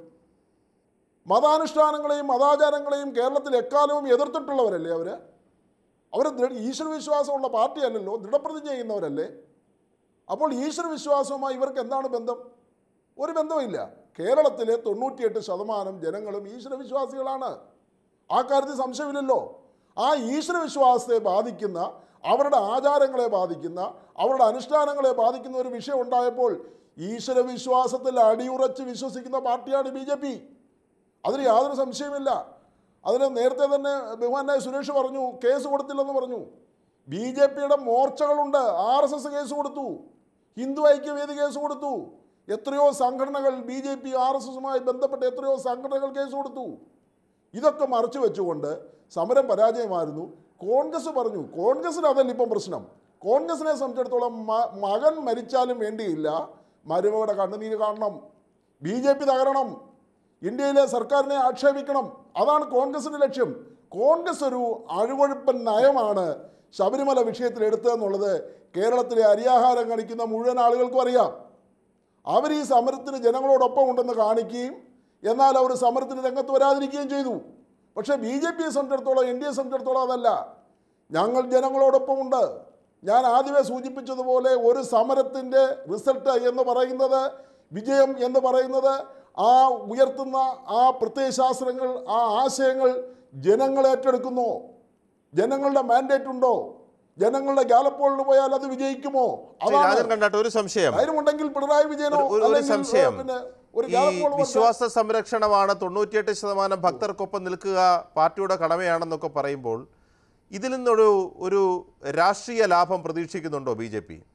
മതാനുഷ്ഠാനങ്ങളെയും മതാചാരങ്ങളെയും കേരളത്തിൽ എക്കാലവും എതിർത്തിട്ടുള്ളവരല്ലേ അവർ അവർ ഈശ്വര വിശ്വാസമുള്ള പാർട്ടിയല്ലല്ലോ ദൃഢപ്രതിജ്ഞ ചെയ്യുന്നവരല്ലേ അപ്പോൾ ഈശ്വര വിശ്വാസവുമായി ഇവർക്ക് എന്താണ് ബന്ധം ഒരു ബന്ധവുമില്ല കേരളത്തിലെ തൊണ്ണൂറ്റിയെട്ട് ശതമാനം ജനങ്ങളും ഈശ്വര വിശ്വാസികളാണ് ആ കാര്യത്തിൽ സംശയമില്ലല്ലോ ആ ഈശ്വര വിശ്വാസത്തെ ബാധിക്കുന്ന അവരുടെ ആചാരങ്ങളെ ബാധിക്കുന്ന അവരുടെ അനുഷ്ഠാനങ്ങളെ ബാധിക്കുന്ന ഒരു വിഷയം ഉണ്ടായപ്പോൾ ഈശ്വര വിശ്വാസത്തിൽ അടിയുറച്ച് വിശ്വസിക്കുന്ന പാർട്ടിയാണ് ബി ജെ പി അതിന് യാതൊരു സംശയമില്ല അതിന് നേരത്തെ തന്നെ ബഹുമാനായ സുരേഷ് പറഞ്ഞു കേസ് കൊടുത്തില്ലെന്ന് പറഞ്ഞു ബി ജെ പിയുടെ മോർച്ചകളുണ്ട് ആർ എസ് എസ് കേസ് കൊടുത്തു ഹിന്ദു ഐക്യവേദി കേസ് കൊടുത്തു എത്രയോ സംഘടനകൾ B J P R S എസുമായി ബന്ധപ്പെട്ട എത്രയോ സംഘടനകൾ കേസ് കൊടുത്തു ഇതൊക്കെ മറച്ചു വെച്ചുകൊണ്ട് സമരം പരാജയമായിരുന്നു കോൺഗ്രസ് പറഞ്ഞു കോൺഗ്രസിന് അതല്ല ഇപ്പം പ്രശ്നം കോൺഗ്രസിനെ സംബന്ധിച്ചിടത്തോളം മ- മകൻ മരിച്ചാലും വേണ്ടിയില്ല മരുമകളുടെ കണ്ണുനീര് കാണണം ബി ജെ പി തകരണം ഇന്ത്യയിലെ സർക്കാരിനെ ആക്ഷേപിക്കണം അതാണ് കോൺഗ്രസിന്റെ ലക്ഷ്യം കോൺഗ്രസ് ഒരു അഴികൊഴുപ്പൻ നയമാണ് ശബരിമല വിഷയത്തിൽ എടുത്തതെന്നുള്ളത് കേരളത്തിലെ അരിയാഹാരം കാണിക്കുന്ന മുഴുവൻ ആളുകൾക്കും അറിയാം അവർ ഈ സമരത്തിന് ജനങ്ങളോടൊപ്പം ഉണ്ടെന്ന് കാണിക്കുകയും എന്നാൽ അവർ സമരത്തിന് രംഗത്ത് വരാതിരിക്കുകയും ചെയ്തു പക്ഷേ ബി ജെ പിയെ സംബന്ധിച്ചിടത്തോളം എൻ ഡി എ സംബന്ധിച്ചിടത്തോളം അതല്ല ഞങ്ങൾ ജനങ്ങളോടൊപ്പമുണ്ട് ഞാൻ ആദ്യമേ സൂചിപ്പിച്ചതുപോലെ ഒരു സമരത്തിൻ്റെ റിസൾട്ട് എന്ന് പറയുന്നത് വിജയം എന്ന് പറയുന്നത് ആ ഉയർത്തുന്ന ആ പ്രത്യയശാസ്ത്രങ്ങൾ ആ ആശയങ്ങൾ ജനങ്ങൾ ഏറ്റെടുക്കുന്നു ജനങ്ങളുടെ മാൻഡേറ്റ് ഉണ്ടോ ജനങ്ങളുടെ ഗാലപ്പോളിന് പോയാൽ അത് വിജയിക്കുമോ ശ്രീ രാജൻ കണ്ടാട്ട് ഒരു സംശയം ധൈര്യമുണ്ടെങ്കിൽ പിണറായി വിജയനോ ഒരു- ഒരു അല്ലെങ്കിൽ സംശയം പിന്നെ ഒരു ഈ ഗാലപ്പോൾ വന്ന് വിശ്വാസ സംരക്ഷണമാണ് തൊണ്ണൂറ്റിയെട്ട് ശതമാനം ഭക്തർക്കൊപ്പം നിൽക്കുക പാർട്ടിയുടെ കടമയാണെന്നൊക്കെ പറയുമ്പോൾ ഇതിൽ നിന്നൊരു ഒരു രാഷ്ട്രീയ ലാഭം പ്രതീക്ഷിക്കുന്നുണ്ടോ ബി ജെ പി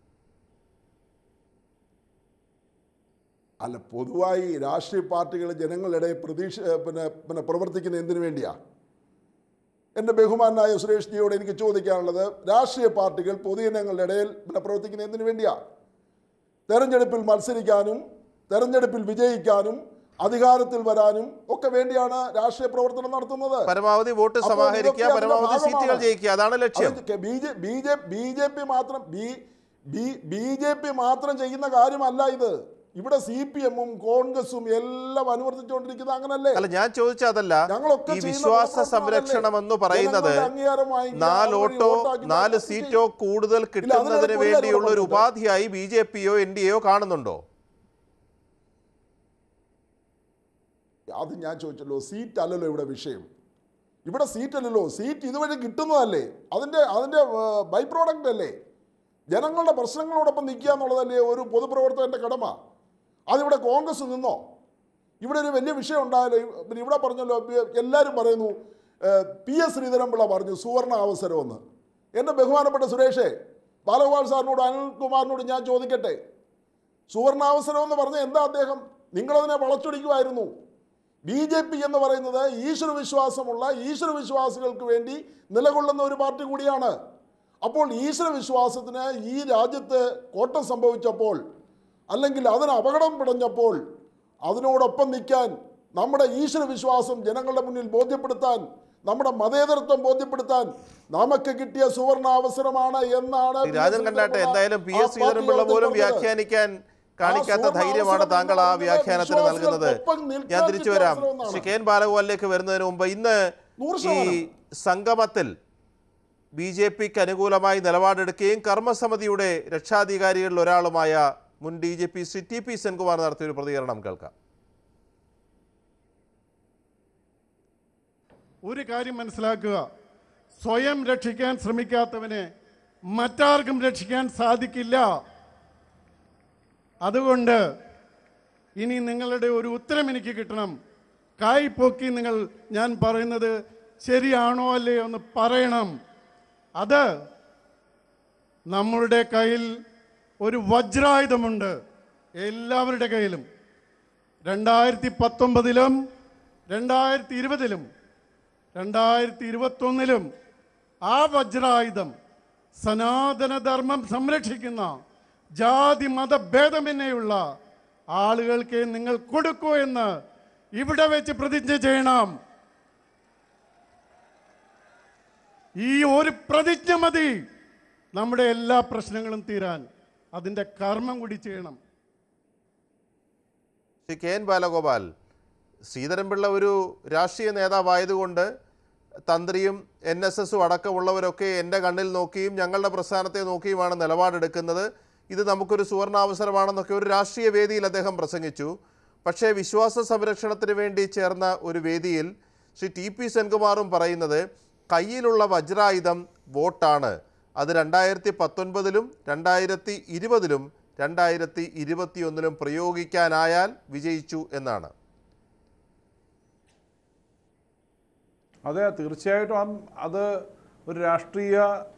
അല്ല പൊതുവായി രാഷ്ട്രീയ പാർട്ടികൾ ജനങ്ങളുടെ പ്രതീക്ഷ ഏ, പിന്നെ പിന്നെ പ്രവർത്തിക്കുന്ന എന്തിനു വേണ്ടിയാ എൻ്റെ ബഹുമാനായ സുരേഷ് ജിയോട് എനിക്ക് ചോദിക്കാനുള്ളത് രാഷ്ട്രീയ പാർട്ടികൾ പൊതുജനങ്ങളുടെ ഇടയിൽ പിന്നെ പ്രവർത്തിക്കുന്ന എന്തിനു വേണ്ടിയാ തെരഞ്ഞെടുപ്പിൽ മത്സരിക്കാനും തെരഞ്ഞെടുപ്പിൽ വിജയിക്കാനും അധികാരത്തിൽ വരാനും ഒക്കെ വേണ്ടിയാണ് രാഷ്ട്രീയ പ്രവർത്തനം നടത്തുന്നത് പരമാവധി വോട്ട് അപ്പോൾ സമാഹരിക്കുക ഇതൊക്കെ അതിന്റെ പരമാവധി സീറ്റുകൾ ഭാഗമാണ്. ജയിക്കുക അതാണ് ലക്ഷ്യം അത് B J B J B J P മാത്രം B B B J P മാത്രം ചെയ്യുന്ന കാര്യമല്ല ഇത് ഇവിടെ സി പി എമ്മും കോൺഗ്രസും എല്ലാം അനുവർത്തിച്ചുകൊണ്ടിരിക്കുന്നത് അങ്ങനല്ലേ അല്ല ഞാൻ ചോദിച്ച അതല്ല ഞങ്ങളൊക്കെ ഈ ചെയ്യുന്ന വിശ്വാസ പ്രവർത്തനം സംരക്ഷണം എന്ന് അതല്ലേ? പറയുന്നത് ജനങ്ങളുടെ അംഗീകാരം വാങ്ങിക്കുക, നാല് അതുവഴി ഓട്ടോ വോട്ടാക്കി നാല് മാറ്റി സീറ്റോ ചെയ്യും. കൂടുതൽ അതിനകത്ത് കിട്ടുന്നതിന് ഒരു കാര്യം വേണ്ടിയുള്ള ഒരു പറഞ്ഞിട്ട്. ഉപാധിയായി ബി ജെ പിയോ എൻ ഡി എയോ കാണുന്നുണ്ടോ അത് ഞാൻ ചോദിച്ചല്ലോ സീറ്റ് അല്ലല്ലോ ഇവിടെ വിഷയം ഇവിടെ സീറ്റ് അല്ലല്ലോ സീറ്റ് ഇതുവഴി കിട്ടുന്നതല്ലേ അതിൻ്റെ അതിൻ്റെ ബൈ പ്രോഡക്റ്റ് അല്ലേ ജനങ്ങളുടെ പ്രശ്നങ്ങളോടൊപ്പം നിൽക്കുക എന്നുള്ളതല്ലേ ഒരു പൊതുപ്രവർത്തകൻ്റെ കടമ അതിവിടെ കോൺഗ്രസ് നിന്നോ ഇവിടെ ഒരു വലിയ വിഷയം ഉണ്ടായാലോ പിന്നെ ഇവിടെ പറഞ്ഞല്ലോ പി- എല്ലാവരും പറയുന്നു പി എസ് ശ്രീധരൻപിള്ള പറഞ്ഞു സുവർണ അവസരമെന്ന് എൻ്റെ ബഹുമാനപ്പെട്ട സുരേഷേ ബാലഗോപാൽ സാറിനോട് അനിൽകുമാറിനോട് ഞാൻ ചോദിക്കട്ടെ സുവർണാവസരം എന്ന് പറഞ്ഞ എന്താ അദ്ദേഹം നിങ്ങളതിനെ വളച്ചൊടിക്കുമായിരുന്നു ബി ജെ പി എന്ന് പറയുന്നത് ഈശ്വര വിശ്വാസമുള്ള ഈശ്വര വിശ്വാസികൾക്ക് വേണ്ടി നിലകൊള്ളുന്ന ഒരു പാർട്ടി കൂടിയാണ് അപ്പോൾ ഈശ്വര വിശ്വാസത്തിന് ഈ രാജ്യത്ത് കോട്ടം സംഭവിച്ചപ്പോൾ അല്ലെങ്കിൽ അതിന് അപകടം പിടഞ്ഞപ്പോൾ അതിനോടൊപ്പം നിൽക്കാൻ നമ്മുടെ ഈശ്വര വിശ്വാസം ജനങ്ങളുടെ മുന്നിൽ ബോധ്യപ്പെടുത്താൻ നമ്മുടെ മതേതരത്വം ബോധ്യപ്പെടുത്താൻ നമുക്ക് കിട്ടിയ സുവർണ അവസരമാണ് എന്നാണ് ഈ രാജൻ കണ്ടാട്ടെ എന്തായാലും പി എസ് ശ്രീധരൻപിള്ള പോലും വ്യാഖ്യാനിക്കാൻ കാണിക്കാത്ത ആ ധൈര്യമാണ് സുവർണ്ണ താങ്കൾ ആ അവസരം വ്യാഖ്യാനത്തിന് നൽകുന്നത് വിശ്വാസികൾക്കൊപ്പം നിൽക്കാൻ ഞാൻ തിരിച്ചു വരാം കിട്ടിയ അവസരം ശ്രീ കെ എൻ ബാലഗോപാലിലേക്ക് വരുന്നതിന് മുമ്പ് ഇന്ന് നൂറ് ഈ ശതമാനം. സംഗമത്തിൽ ബി ജെ പിക്ക് അനുകൂലമായി നിലപാടെടുക്കുകയും കർമ്മസമിതിയുടെ രക്ഷാധികാരികളിൽ ഒരാളുമായ മുൻ D G P Shri T P Senkumar നടത്തിയ ഒരു പ്രതികരണം കേൾക്കാം ഒരു കാര്യം മനസ്സിലാക്കുക സ്വയം രക്ഷിക്കാൻ ശ്രമിക്കാത്തവനെ മറ്റാർക്കും രക്ഷിക്കാൻ സാധിക്കില്ല അതുകൊണ്ട് ഇനി നിങ്ങളുടെ ഒരു ഉത്തരം എനിക്ക് കിട്ടണം കായ് പൊക്കി നിങ്ങൾ ഞാൻ പറയുന്നത് ശരിയാണോ അല്ലയോ എന്ന് പറയണം അത് നമ്മളുടെ കയ്യിൽ ഒരു വജ്രായുധമുണ്ട് എല്ലാവരുടെ കയ്യിലും രണ്ടായിരത്തി പത്തൊമ്പതിലും രണ്ടായിരത്തി ഇരുപതിലും രണ്ടായിരത്തി ഇരുപത്തൊന്നിലും ആ വജ്രായുധം സനാതനധർമ്മം സംരക്ഷിക്കുന്ന ജാതി മതഭേദമെന്നെയുള്ള ആളുകൾക്ക് നിങ്ങൾ കൊടുക്കൂ എന്ന് ഇവിടെ വെച്ച് പ്രതിജ്ഞ ചെയ്യണം ഈ ഒരു പ്രതിജ്ഞ മതി നമ്മുടെ എല്ലാ പ്രശ്നങ്ങളും തീരാൻ അതിൻ്റെ കർമ്മം കൂടി ചെയ്യണം ശ്രീ കെ എൻ ബാലഗോപാൽ ശ്രീധരൻപിള്ള ഒരു രാഷ്ട്രീയ നേതാവായതുകൊണ്ട് തന്ത്രിയും എൻ എസ് എസും അടക്കമുള്ളവരൊക്കെ എൻ്റെ കണ്ണിൽ നോക്കിയും ഞങ്ങളുടെ പ്രസ്ഥാനത്തെ നോക്കിയുമാണ് നിലപാടെടുക്കുന്നത് ഇത് നമുക്കൊരു സുവർണാവസരമാണെന്നൊക്കെ ഒരു രാഷ്ട്രീയ വേദിയിൽ അദ്ദേഹം പ്രസംഗിച്ചു പക്ഷേ വിശ്വാസ സംരക്ഷണത്തിന് വേണ്ടി ചേർന്ന ഒരു വേദിയിൽ ശ്രീ ടി പി സെൻകുമാറും പറയുന്നത് കയ്യിലുള്ള വജ്രായുധം വോട്ടാണ് അത് രണ്ടായിരത്തി പത്തൊൻപതിലും രണ്ടായിരത്തി ഇരുപതിലും രണ്ടായിരത്തി ഇരുപത്തിയൊന്നിലും പ്രയോഗിക്കാനായാൽ വിജയിച്ചു എന്നാണ് അതെ തീർച്ചയായിട്ടും അത് അത് ഒരു രാഷ്ട്രീയ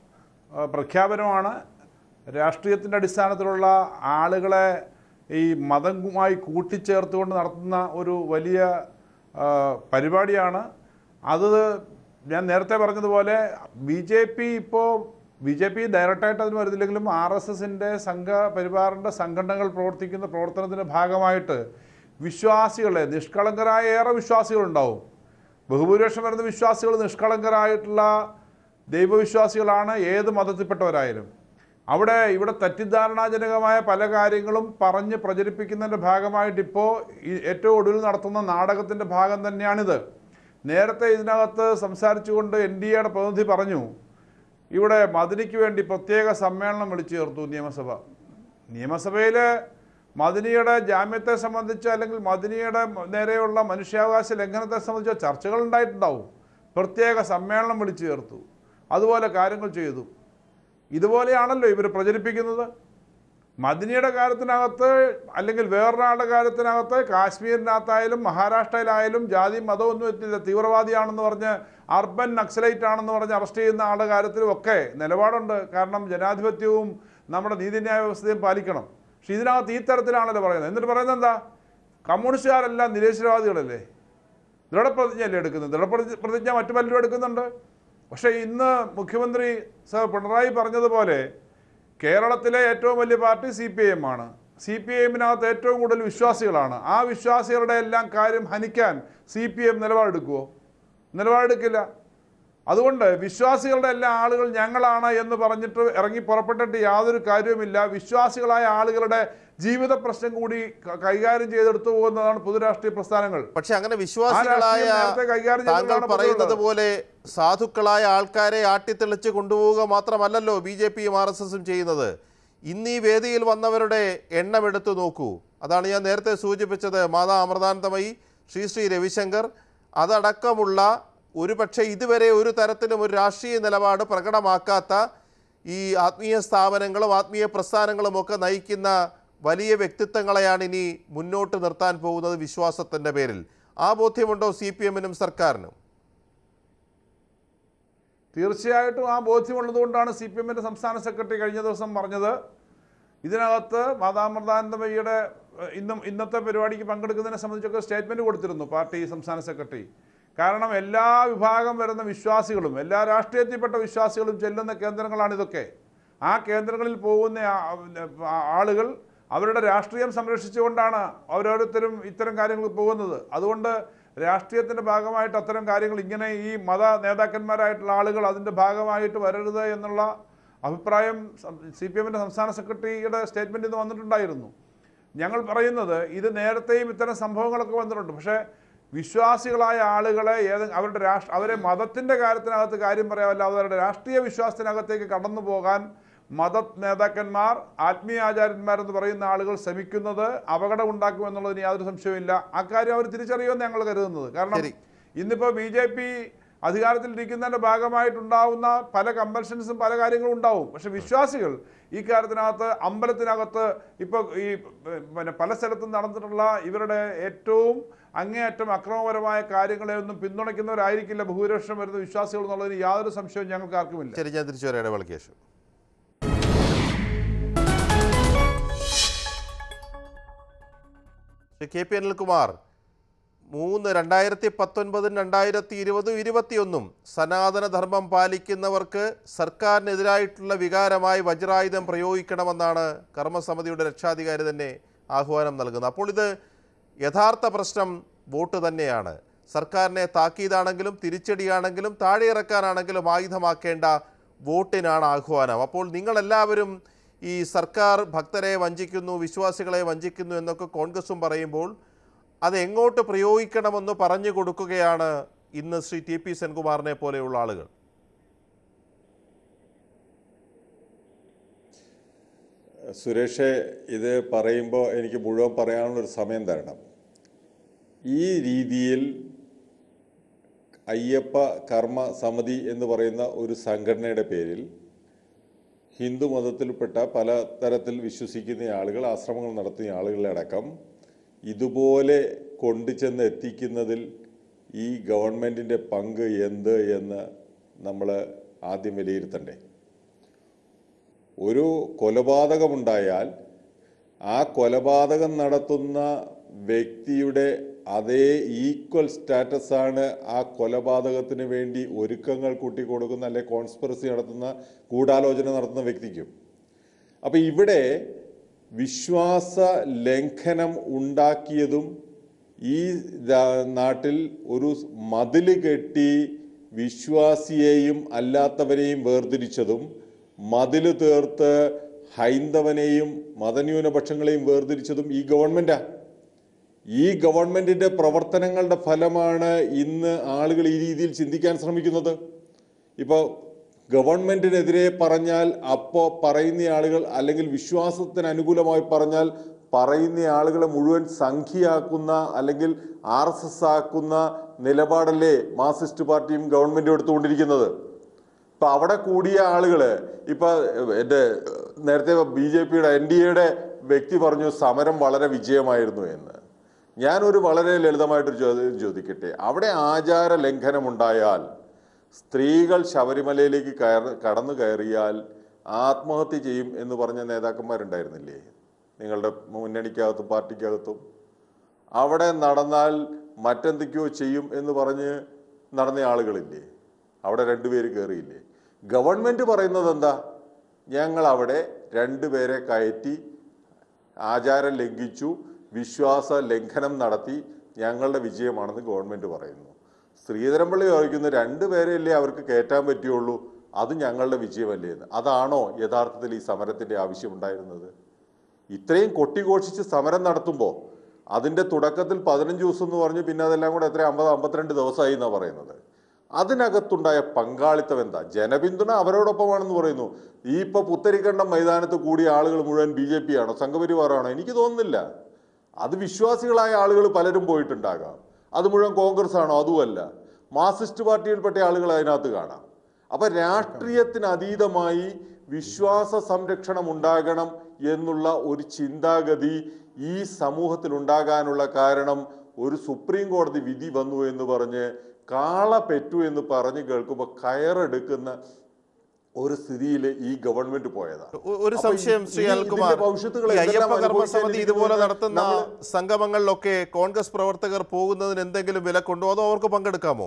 ആ, പ്രഖ്യാപനമാണ് രാഷ്ട്രീയത്തിൻ്റെ അടിസ്ഥാനത്തിലുള്ള ആളുകളെ ഈ മതവുമായി കൂട്ടിച്ചേർത്തുകൊണ്ട് നടത്തുന്ന ഒരു വലിയ ആ, പരിപാടിയാണ് അത് ഞാൻ നേരത്തെ പറഞ്ഞതുപോലെ ബി ജെ പി ഇപ്പോൾ ബി ജെ പി ഡയറക്റ്റായിട്ട് അതിന് വരുന്നില്ലെങ്കിലും ആർ എസ് എസിൻ്റെ സംഘ പരിവാറിൻ്റെ സംഘടനകൾ പ്രവർത്തിക്കുന്ന പ്രവർത്തനത്തിൻ്റെ ഭാഗമായിട്ട് വിശ്വാസികളെ നിഷ്കളങ്കരായ ഏറെ വിശ്വാസികളുണ്ടാവും ബഹുഭൂരിപക്ഷം വരുന്ന വിശ്വാസികൾ നിഷ്കളങ്കരായിട്ടുള്ള ദൈവവിശ്വാസികളാണ് ഏത് മതത്തിൽപ്പെട്ടവരായാലും അവിടെ ഇവിടെ തെറ്റിദ്ധാരണാജനകമായ പല കാര്യങ്ങളും പറഞ്ഞ് പ്രചരിപ്പിക്കുന്നതിൻ്റെ ഭാഗമായിട്ട് ഇപ്പോൾ ഈ ഏറ്റവും ഒടുവിൽ നടത്തുന്ന നാടകത്തിൻ്റെ ഭാഗം തന്നെയാണിത് നേരത്തെ ഇതിനകത്ത് സംസാരിച്ചുകൊണ്ട് എൻ ഡി എയുടെ പ്രതിനിധി പറഞ്ഞു ഇവിടെ മദിനിക്ക് വേണ്ടി പ്രത്യേക സമ്മേളനം വിളിച്ചു ചേർത്തു നിയമസഭ നിയമസഭയിൽ മദിനിയുടെ ജാമ്യത്തെ സംബന്ധിച്ച് അല്ലെങ്കിൽ മദിനിയുടെ നേരെയുള്ള മനുഷ്യാവകാശ ലംഘനത്തെ സംബന്ധിച്ച ചർച്ചകൾ ഉണ്ടായിട്ടുണ്ടാവും പ്രത്യേക സമ്മേളനം വിളിച്ചു ചേർത്തു അതുപോലെ കാര്യങ്ങൾ ചെയ്തു ഇതുപോലെയാണല്ലോ ഇവർ പ്രചരിപ്പിക്കുന്നത് മദിനിയുടെ കാര്യത്തിനകത്ത് അല്ലെങ്കിൽ വേറൊരാളുടെ കാര്യത്തിനകത്ത് കാശ്മീരിനകത്തായാലും മഹാരാഷ്ട്രയിലായാലും ജാതി മതമൊന്നും എത്തില്ല തീവ്രവാദിയാണെന്ന് പറഞ്ഞ് അർബൻ നക്സലൈറ്റ് ആണെന്ന് പറഞ്ഞ് അറസ്റ്റ് ചെയ്യുന്ന ആളുടെ കാര്യത്തിലും ഒക്കെ നിലപാടുണ്ട് കാരണം ജനാധിപത്യവും നമ്മുടെ നീതിന്യായ വ്യവസ്ഥയും പാലിക്കണം പക്ഷെ ഇതിനകത്ത് ഈ തരത്തിലാണല്ലോ പറയുന്നത് എന്നിട്ട് പറയുന്നത് എന്താ കമ്മ്യൂണിസ്റ്റുകാരെല്ലാം നിരീശ്വരവാദികളല്ലേ ദൃഢപ്രതിജ്ഞയല്ലേ എടുക്കുന്നത് ദൃഢപ്രതിജ്ഞ പ്രതിജ്ഞ മറ്റു പലരും എടുക്കുന്നുണ്ട് പക്ഷേ ഇന്ന് മുഖ്യമന്ത്രി സർ പിണറായി പറഞ്ഞതുപോലെ കേരളത്തിലെ ഏറ്റവും വലിയ പാർട്ടി സി പി ഐ എം ആണ് സി പി ഐ എമ്മിനകത്ത് ഏറ്റവും കൂടുതൽ വിശ്വാസികളാണ് ആ വിശ്വാസികളുടെ എല്ലാം കാര്യം ഹനിക്കാൻ സി പി എം നിലപാടെടുക്കുമോ നിലപാടെടുക്കില്ല അതുകൊണ്ട് വിശ്വാസികളുടെ എല്ലാ ആളുകൾ ഞങ്ങളാണ് എന്ന് പറഞ്ഞിട്ട് ഇറങ്ങി പുറപ്പെട്ടിട്ട് യാതൊരു കാര്യവുമില്ല വിശ്വാസികളായ ആളുകളുടെ ജീവിത പ്രശ്നം കൂടി ക- കൈകാര്യം ചെയ്തെടുത്തു പോകുന്നതാണ് പൊതുരാഷ്ട്രീയ പ്രസ്ഥാനങ്ങൾ പക്ഷെ അങ്ങനെ വിശ്വാസികളായ രാഷ്ട്രീയം നേരത്തെ കൈകാര്യം താങ്കൾ ചെയ്തതാണ് പറയുന്നത് പൊതുവുള്ളത്. പോലെ സാധുക്കളായ ആൾക്കാരെ ആട്ടിത്തെളിച്ച് കൊണ്ടുപോവുക മാത്രമല്ലല്ലോ ബി ജെ പിയും ആർ എസ് എസും ചെയ്യുന്നത് ഇന്ന് ഈ വേദിയിൽ വന്നവരുടെ എണ്ണം എടുത്തു നോക്കൂ അതാണ് ഞാൻ നേരത്തെ സൂചിപ്പിച്ചത് മാതാ അമൃതാനന്ദമയി ശ്രീ ശ്രീ രവിശങ്കർ അതടക്കമുള്ള ഒരുപക്ഷെ ഇതുവരെ ഒരു തരത്തിലും ഒരു രാഷ്ട്രീയ നിലപാട് പ്രകടമാക്കാത്ത ഈ ആത്മീയ സ്ഥാപനങ്ങളും ആത്മീയ പ്രസ്ഥാനങ്ങളും ഒക്കെ നയിക്കുന്ന വലിയ വ്യക്തിത്വങ്ങളെയാണ് ഇനി മുന്നോട്ട് നിർത്താൻ പോകുന്നത് വിശ്വാസത്തിൻ്റെ പേരിൽ ആ ബോധ്യമുണ്ടോ സി പി എമ്മിനും സർക്കാരിനും തീർച്ചയായിട്ടും ആ ബോധ്യമുള്ളതുകൊണ്ടാണ് സി പി എമ്മിൻ്റെ സംസ്ഥാന സെക്രട്ടറി കഴിഞ്ഞ ദിവസം പറഞ്ഞത് ഇതിനകത്ത് മാതാമൃതാനന്ദമയ്യയുടെ ഏഹ്, ഇന്നും ഇന്നത്തെ പരിപാടിക്ക് പങ്കെടുക്കുന്നതിനെ സംബന്ധിച്ചൊക്കെ സ്റ്റേറ്റ്മെൻറ്റ് കൊടുത്തിരുന്നു പാർട്ടി സംസ്ഥാന സെക്രട്ടറി കാരണം എല്ലാ വിഭാഗം വരുന്ന വിശ്വാസികളും എല്ലാ രാഷ്ട്രീയത്തിൽപ്പെട്ട വിശ്വാസികളും ചെല്ലുന്ന കേന്ദ്രങ്ങളാണ് ഇതൊക്കെ ആ കേന്ദ്രങ്ങളിൽ പോകുന്ന ആ- ആ- ആളുകൾ അവരുടെ രാഷ്ട്രീയം സംരക്ഷിച്ചുകൊണ്ടാണ് ഓരോരുത്തരും ഇത്തരം കാര്യങ്ങൾ പോകുന്നത് അതുകൊണ്ട് രാഷ്ട്രീയത്തിൻ്റെ ഭാഗമായിട്ട് അത്തരം കാര്യങ്ങൾ ഇങ്ങനെ ഈ മത നേതാക്കന്മാരായിട്ടുള്ള ആളുകൾ അതിൻ്റെ ഭാഗമായിട്ട് വരരുത് എന്നുള്ള അഭിപ്രായം സി പി എമ്മിൻ്റെ സംസ്ഥാന സെക്രട്ടറിയുടെ സ്റ്റേറ്റ്മെൻറ്റിൽ നിന്ന് വന്നിട്ടുണ്ടായിരുന്നു ഞങ്ങൾ പറയുന്നത് ഇത് നേരത്തെയും ഇത്തരം സംഭവങ്ങളൊക്കെ വന്നിട്ടുണ്ട് പക്ഷേ വിശ്വാസികളായ ആളുകളെ ഏത് അവരുടെ രാഷ്ട്ര അവരെ മതത്തിൻ്റെ കാര്യത്തിനകത്ത് കാര്യം പറയാമല്ല അവരുടെ രാഷ്ട്രീയ വിശ്വാസത്തിനകത്തേക്ക് കടന്നു പോകാൻ മത നേതാക്കന്മാർ ആത്മീയാചാര്യന്മാരെന്ന് പറയുന്ന ആളുകൾ ശ്രമിക്കുന്നത് അപകടം ഉണ്ടാക്കും എന്നുള്ളതിന് യാതൊരു സംശയവുമില്ല അക്കാര്യം അവർ തിരിച്ചറിയുമെന്ന് ഞങ്ങൾ കരുതുന്നത് കാരണം ശരി. ഇന്നിപ്പോൾ ബി ജെ പി അധികാരത്തിലിരിക്കുന്നതിൻ്റെ ഭാഗമായിട്ടുണ്ടാവുന്ന പല കമ്പൽഷൻസും പല കാര്യങ്ങളും ഉണ്ടാവും പക്ഷെ വിശ്വാസികൾ ഈ കാര്യത്തിനകത്ത് അമ്പലത്തിനകത്ത് ഇപ്പോൾ ഈ ഏർ, പിന്നെ പല സ്ഥലത്തും നടന്നിട്ടുള്ള ഇവരുടെ ഏറ്റവും അങ്ങേയറ്റം അക്രമപരമായ കാര്യങ്ങളെ ഒന്നും പിന്തുണയ്ക്കുന്നവരായിരിക്കില്ല ഭൂരിപക്ഷം വരുന്ന വിശ്വാസികൾ എന്നുള്ളതിന് യാതൊരു സംശയവും ഞങ്ങൾക്ക് ആർക്കുമില്ല ശരി ഞാൻ തിരിച്ചു വരാം ഇടവേളയ്ക്ക് ശേഷം ശ്രീ കെ പി അനിൽകുമാർ മൂന്ന് രണ്ടായിരത്തി പത്തൊൻപതും രണ്ടായിരത്തി ഇരുപതും ഇരുപത്തിയൊന്നും സനാതനധർമ്മം പാലിക്കുന്നവർക്ക് സർക്കാരിനെതിരായിട്ടുള്ള വികാരമായി വജ്രായുധം പ്രയോഗിക്കണമെന്നാണ് കർമ്മസമിതിയുടെ രക്ഷാധികാരി തന്നെ ആഹ്വാനം നൽകുന്നത് അപ്പോൾ ഇത് യഥാർത്ഥ പ്രശ്നം വോട്ട് തന്നെയാണ് സർക്കാരിനെ താക്കീതാണെങ്കിലും തിരിച്ചടിയാണെങ്കിലും താഴെ ഇറക്കാനാണെങ്കിലും ആയുധമാക്കേണ്ട വോട്ടിനാണ് ആഹ്വാനം അപ്പോൾ നിങ്ങളെല്ലാവരും ഈ സർക്കാർ ഭക്തരെ വഞ്ചിക്കുന്നു വിശ്വാസികളെ വഞ്ചിക്കുന്നു എന്നൊക്കെ കോൺഗ്രസും പറയുമ്പോൾ അത് എങ്ങോട്ട് പ്രയോഗിക്കണമെന്ന് പറഞ്ഞു കൊടുക്കുകയാണ് ഇന്ന് ശ്രീ ടി പി സെൻകുമാറിനെ പോലെയുള്ള ആളുകൾ സുരേഷ് ഇത് പറയുമ്പോൾ എനിക്ക് മുഴുവൻ പറയാനുള്ളൊരു സമയം തരണം ഈ രീതിയിൽ അയ്യപ്പ കർമ്മ സമിതി എന്ന് പറയുന്ന ഒരു സംഘടനയുടെ പേരിൽ ഹിന്ദു മതത്തിൽപ്പെട്ട പല തരത്തിൽ വിശ്വസിക്കുന്ന ആളുകൾ ആശ്രമങ്ങൾ നടത്തുന്ന ആളുകളടക്കം ഇതുപോലെ കൊണ്ടുചെന്ന് എത്തിക്കുന്നതിൽ ഈ ഗവൺമെൻറ്റിൻ്റെ പങ്ക് എന്ത് എന്ന് നമ്മൾ ആദ്യം വിലയിരുത്തണ്ടേ ഒരു കൊലപാതകമുണ്ടായാൽ ആ കൊലപാതകം നടത്തുന്ന വ്യക്തിയുടെ അതേ ഈക്വൽ സ്റ്റാറ്റസ് ആണ് ആ കൊലപാതകത്തിന് വേണ്ടി ഒരുക്കങ്ങൾ കൂട്ടിക്കൊടുക്കുന്ന അല്ലെ കോൺസ്പിറസി നടത്തുന്ന ഗൂഢാലോചന നടത്തുന്ന വ്യക്തിക്കും അപ്പം ഇവിടെ വിശ്വാസ ലംഘനം ഉണ്ടാക്കിയതും ഈ ദാ- നാട്ടിൽ ഒരു മതിൽ കെട്ടി വിശ്വാസിയെയും അല്ലാത്തവരെയും വേർതിരിച്ചതും മതിൽ തീർത്ത് ഹൈന്ദവനെയും മതന്യൂനപക്ഷങ്ങളെയും വേർതിരിച്ചതും ഈ ഗവൺമെൻറ്റാ ഈ ഗവൺമെന്റിന്റെ പ്രവർത്തനങ്ങളുടെ ഫലമാണ് ഇന്ന് ആളുകൾ ഈ രീതിയിൽ ചിന്തിക്കാൻ ശ്രമിക്കുന്നത് ഇപ്പോൾ ഗവൺമെന്റിനെതിരെ പറഞ്ഞാൽ അപ്പോൾ പറയുന്ന ആളുകൾ അല്ലെങ്കിൽ വിശ്വാസത്തിന് അനുകൂലമായി പറഞ്ഞാൽ പറയുന്ന ആളുകളെ മുഴുവൻ സംഖ്യയാക്കുന്ന അല്ലെങ്കിൽ ആർ എസ് എസ് ആക്കുന്ന നിലപാടല്ലേ മാർക്സിസ്റ്റ് പാർട്ടിയും ഗവൺമെന്റും എടുത്തുകൊണ്ടിരിക്കുന്നത് ഇപ്പൊ അവിടെ കൂടിയ ആളുകള് ഇപ്പൊ എന്റെ നേരത്തെ ബി ജെ പിയുടെ എൻ ഡി എയുടെ വ്യക്തി പറഞ്ഞു സമരം വളരെ വിജയമായിരുന്നു എന്ന് ഞാനൊരു വളരെ ലളിതമായിട്ടൊരു ചോദ്യം ചോദിക്കട്ടെ അവിടെ ആചാര ലംഘനമുണ്ടായാൽ സ്ത്രീകൾ ശബരിമലയിലേക്ക് കയർ കടന്നു കയറിയാൽ ആത്മഹത്യ ചെയ്യും എന്ന് പറഞ്ഞ നേതാക്കന്മാരുണ്ടായിരുന്നില്ലേ നിങ്ങളുടെ മുന്നണിക്കകത്തും പാർട്ടിക്കകത്തും അവിടെ നടന്നാൽ മറ്റെന്തൊക്കെയോ ചെയ്യും എന്ന് പറഞ്ഞ് നടന്ന ആളുകളില്ലേ അവിടെ രണ്ടുപേര് കയറിയില്ലേ ഗവൺമെന്റ് പറയുന്നത് എന്താ ഞങ്ങൾ അവിടെ രണ്ടുപേരെ കയറ്റി ആചാരം ലംഘിച്ചു വിശ്വാസ ലംഘനം നടത്തി ഞങ്ങളുടെ വിജയമാണെന്ന് ഗവൺമെന്റ് പറയുന്നു ശ്രീധരൻപള്ളി ചോദിക്കുന്നു രണ്ടുപേരെയല്ലേ അവർക്ക് കയറ്റാൻ പറ്റുള്ളൂ അത് ഞങ്ങളുടെ വിജയമല്ലേ എന്ന് അതാണോ യഥാർത്ഥത്തിൽ ഈ സമരത്തിന്റെ ആവശ്യമുണ്ടായിരുന്നത് ഇത്രയും കൊട്ടിഘോഷിച്ച് സമരം നടത്തുമ്പോൾ അതിന്റെ തുടക്കത്തിൽ പതിനഞ്ച് ദിവസം എന്ന് പറഞ്ഞു പിന്നെ അതെല്ലാം കൂടെ എത്ര അമ്പത് അമ്പത്തിരണ്ട് ദിവസമായി എന്നാണ് പറയുന്നത് അതിനകത്തുണ്ടായ പങ്കാളിത്തം എന്താ ജനപിന്തുണ അവരോടൊപ്പമാണെന്ന് പറയുന്നു ഈ ഇപ്പൊ പുത്തരിക്കണ്ടം മൈതാനത്ത് കൂടിയ ആളുകൾ മുഴുവൻ ബി ജെ പി ആണോ സംഘപരിവാറാണോ എനിക്ക് തോന്നുന്നില്ല അത് വിശ്വാസികളായ ആളുകൾ പലരും പോയിട്ടുണ്ടാകാം അത് മുഴുവൻ കോൺഗ്രസ് ആണോ അതുമല്ല മാർക്സിസ്റ്റ് പാർട്ടിയിൽപ്പെട്ട ആളുകൾ അതിനകത്ത് കാണാം അപ്പൊ രാഷ്ട്രീയത്തിന് അതീതമായി വിശ്വാസ സംരക്ഷണം ഉണ്ടാകണം എന്നുള്ള ഒരു ചിന്താഗതി ഈ സമൂഹത്തിൽ ഉണ്ടാകാനുള്ള കാരണം ഒരു സുപ്രീം കോടതി വിധി വന്നു എന്ന് പറഞ്ഞ് കാള പെറ്റു എന്ന് പറഞ്ഞ് കേൾക്കുമ്പോൾ കയറെടുക്കുന്ന ഒരു സ്ഥിതിയിൽ ഈ ഗവൺമെന്റ് പോയതാണ് ഒ- ഒരു അപ്പൊ ഈ- സംശയം ശ്രീ ഈ അൽകുമാർ ഇതിന്റെ ഭവിഷ്യത്തുകൾ ഈ എന്തെല്ലാം അയ്യപ്പ കർമ്മസമിതി അനുഭവിക്കേണ്ടിയിരിക്കുന്നു ഇതുപോലെ എന്ന് നടത്തുന്ന നമ്മള് സംഗമങ്ങളിലൊക്കെ കോൺഗ്രസ് പ്രവർത്തകർ പോകുന്നതിന് എന്തെങ്കിലും വിലക്കുണ്ടോ അതോ അവർക്ക് പങ്കെടുക്കാമോ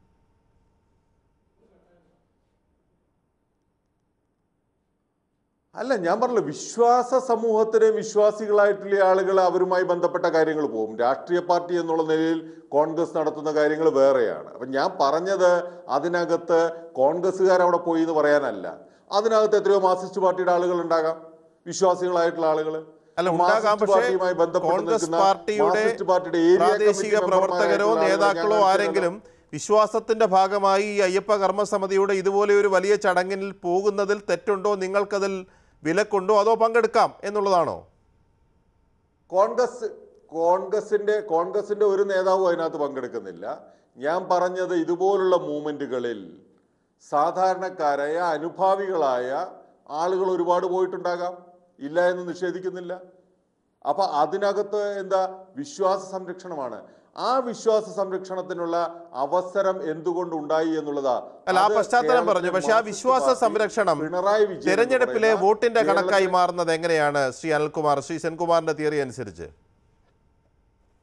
അല്ല ഞാൻ പറഞ്ഞില്ല വിശ്വാസ സമൂഹത്തിന് വിശ്വാസികളായിട്ടുള്ള ആളുകൾ അവരുമായി ബന്ധപ്പെട്ട കാര്യങ്ങൾ പോകും രാഷ്ട്രീയ പാർട്ടി എന്നുള്ള നിലയിൽ കോൺഗ്രസ് നടത്തുന്ന കാര്യങ്ങൾ വേറെയാണ് അപ്പം ഞാൻ പറഞ്ഞത് അതിനകത്ത് കോൺഗ്രസ്സുകാർ അവിടെ പോയി എന്ന് പറയാനല്ല അതിനകത്ത് എത്രയോ മാർക്സിസ്റ്റ് പാർട്ടിയുടെ ആളുകൾ ഉണ്ടാകാം വിശ്വാസികളായിട്ടുള്ള ആളുകൾ അല്ല ഉണ്ടാകാം പക്ഷേ കോൺഗ്രസ് പാർട്ടിയുടെ പ്രാദേശിക പ്രവർത്തകരോ നേതാക്കളോ ആരെങ്കിലും വിശ്വാസത്തിന്റെ ഭാഗമായി ഈ അയ്യപ്പ കർമ്മസമിതിയുടെ ഇതുപോലെ ഒരു വലിയ ചടങ്ങിൽ പോകുന്നതിൽ തെറ്റുണ്ടോ നിങ്ങൾക്കതിൽ വിലക്കുണ്ടോ അതോ പങ്കെടുക്കാം എന്നുള്ളതാണോ കോൺഗ്രസ് കോൺഗ്രസിന്റെ കോൺഗ്രസിന്റെ ഒരു നേതാവും അതിനകത്ത് പങ്കെടുക്കുന്നില്ല ഞാൻ പറഞ്ഞത് ഇതുപോലുള്ള മൂവ്മെന്റുകളിൽ സാധാരണക്കാരായ അനുഭാവികളായ ആളുകൾ ഒരുപാട് പോയിട്ടുണ്ടാകാം ഇല്ല എന്ന് നിഷേധിക്കുന്നില്ല അപ്പൊ അതിനകത്ത് എന്താ വിശ്വാസ സംരക്ഷണമാണ് ആ വിശ്വാസ സംരക്ഷണത്തിനുള്ള അവസരം എന്തുകൊണ്ട് ഉണ്ടായി എന്നുള്ളതാ അല്ല ആ അത് പശ്ചാത്തലം പറഞ്ഞു കേരളത്തിലെ പക്ഷെ ആ മാർക്സിസ്റ്റ് വിശ്വാസ പാർട്ടി, സംരക്ഷണം പിണറായി വിജയൻ എന്ന് തെരഞ്ഞെടുപ്പിലെ പറയുന്ന വോട്ടിന്റെ കണക്കായി കേരളത്തിലെ- മാറുന്നത് എങ്ങനെയാണ് ശ്രീ അനിൽകുമാർ ശ്രീ സെൻകുമാറിന്റെ തിയറി അനുസരിച്ച്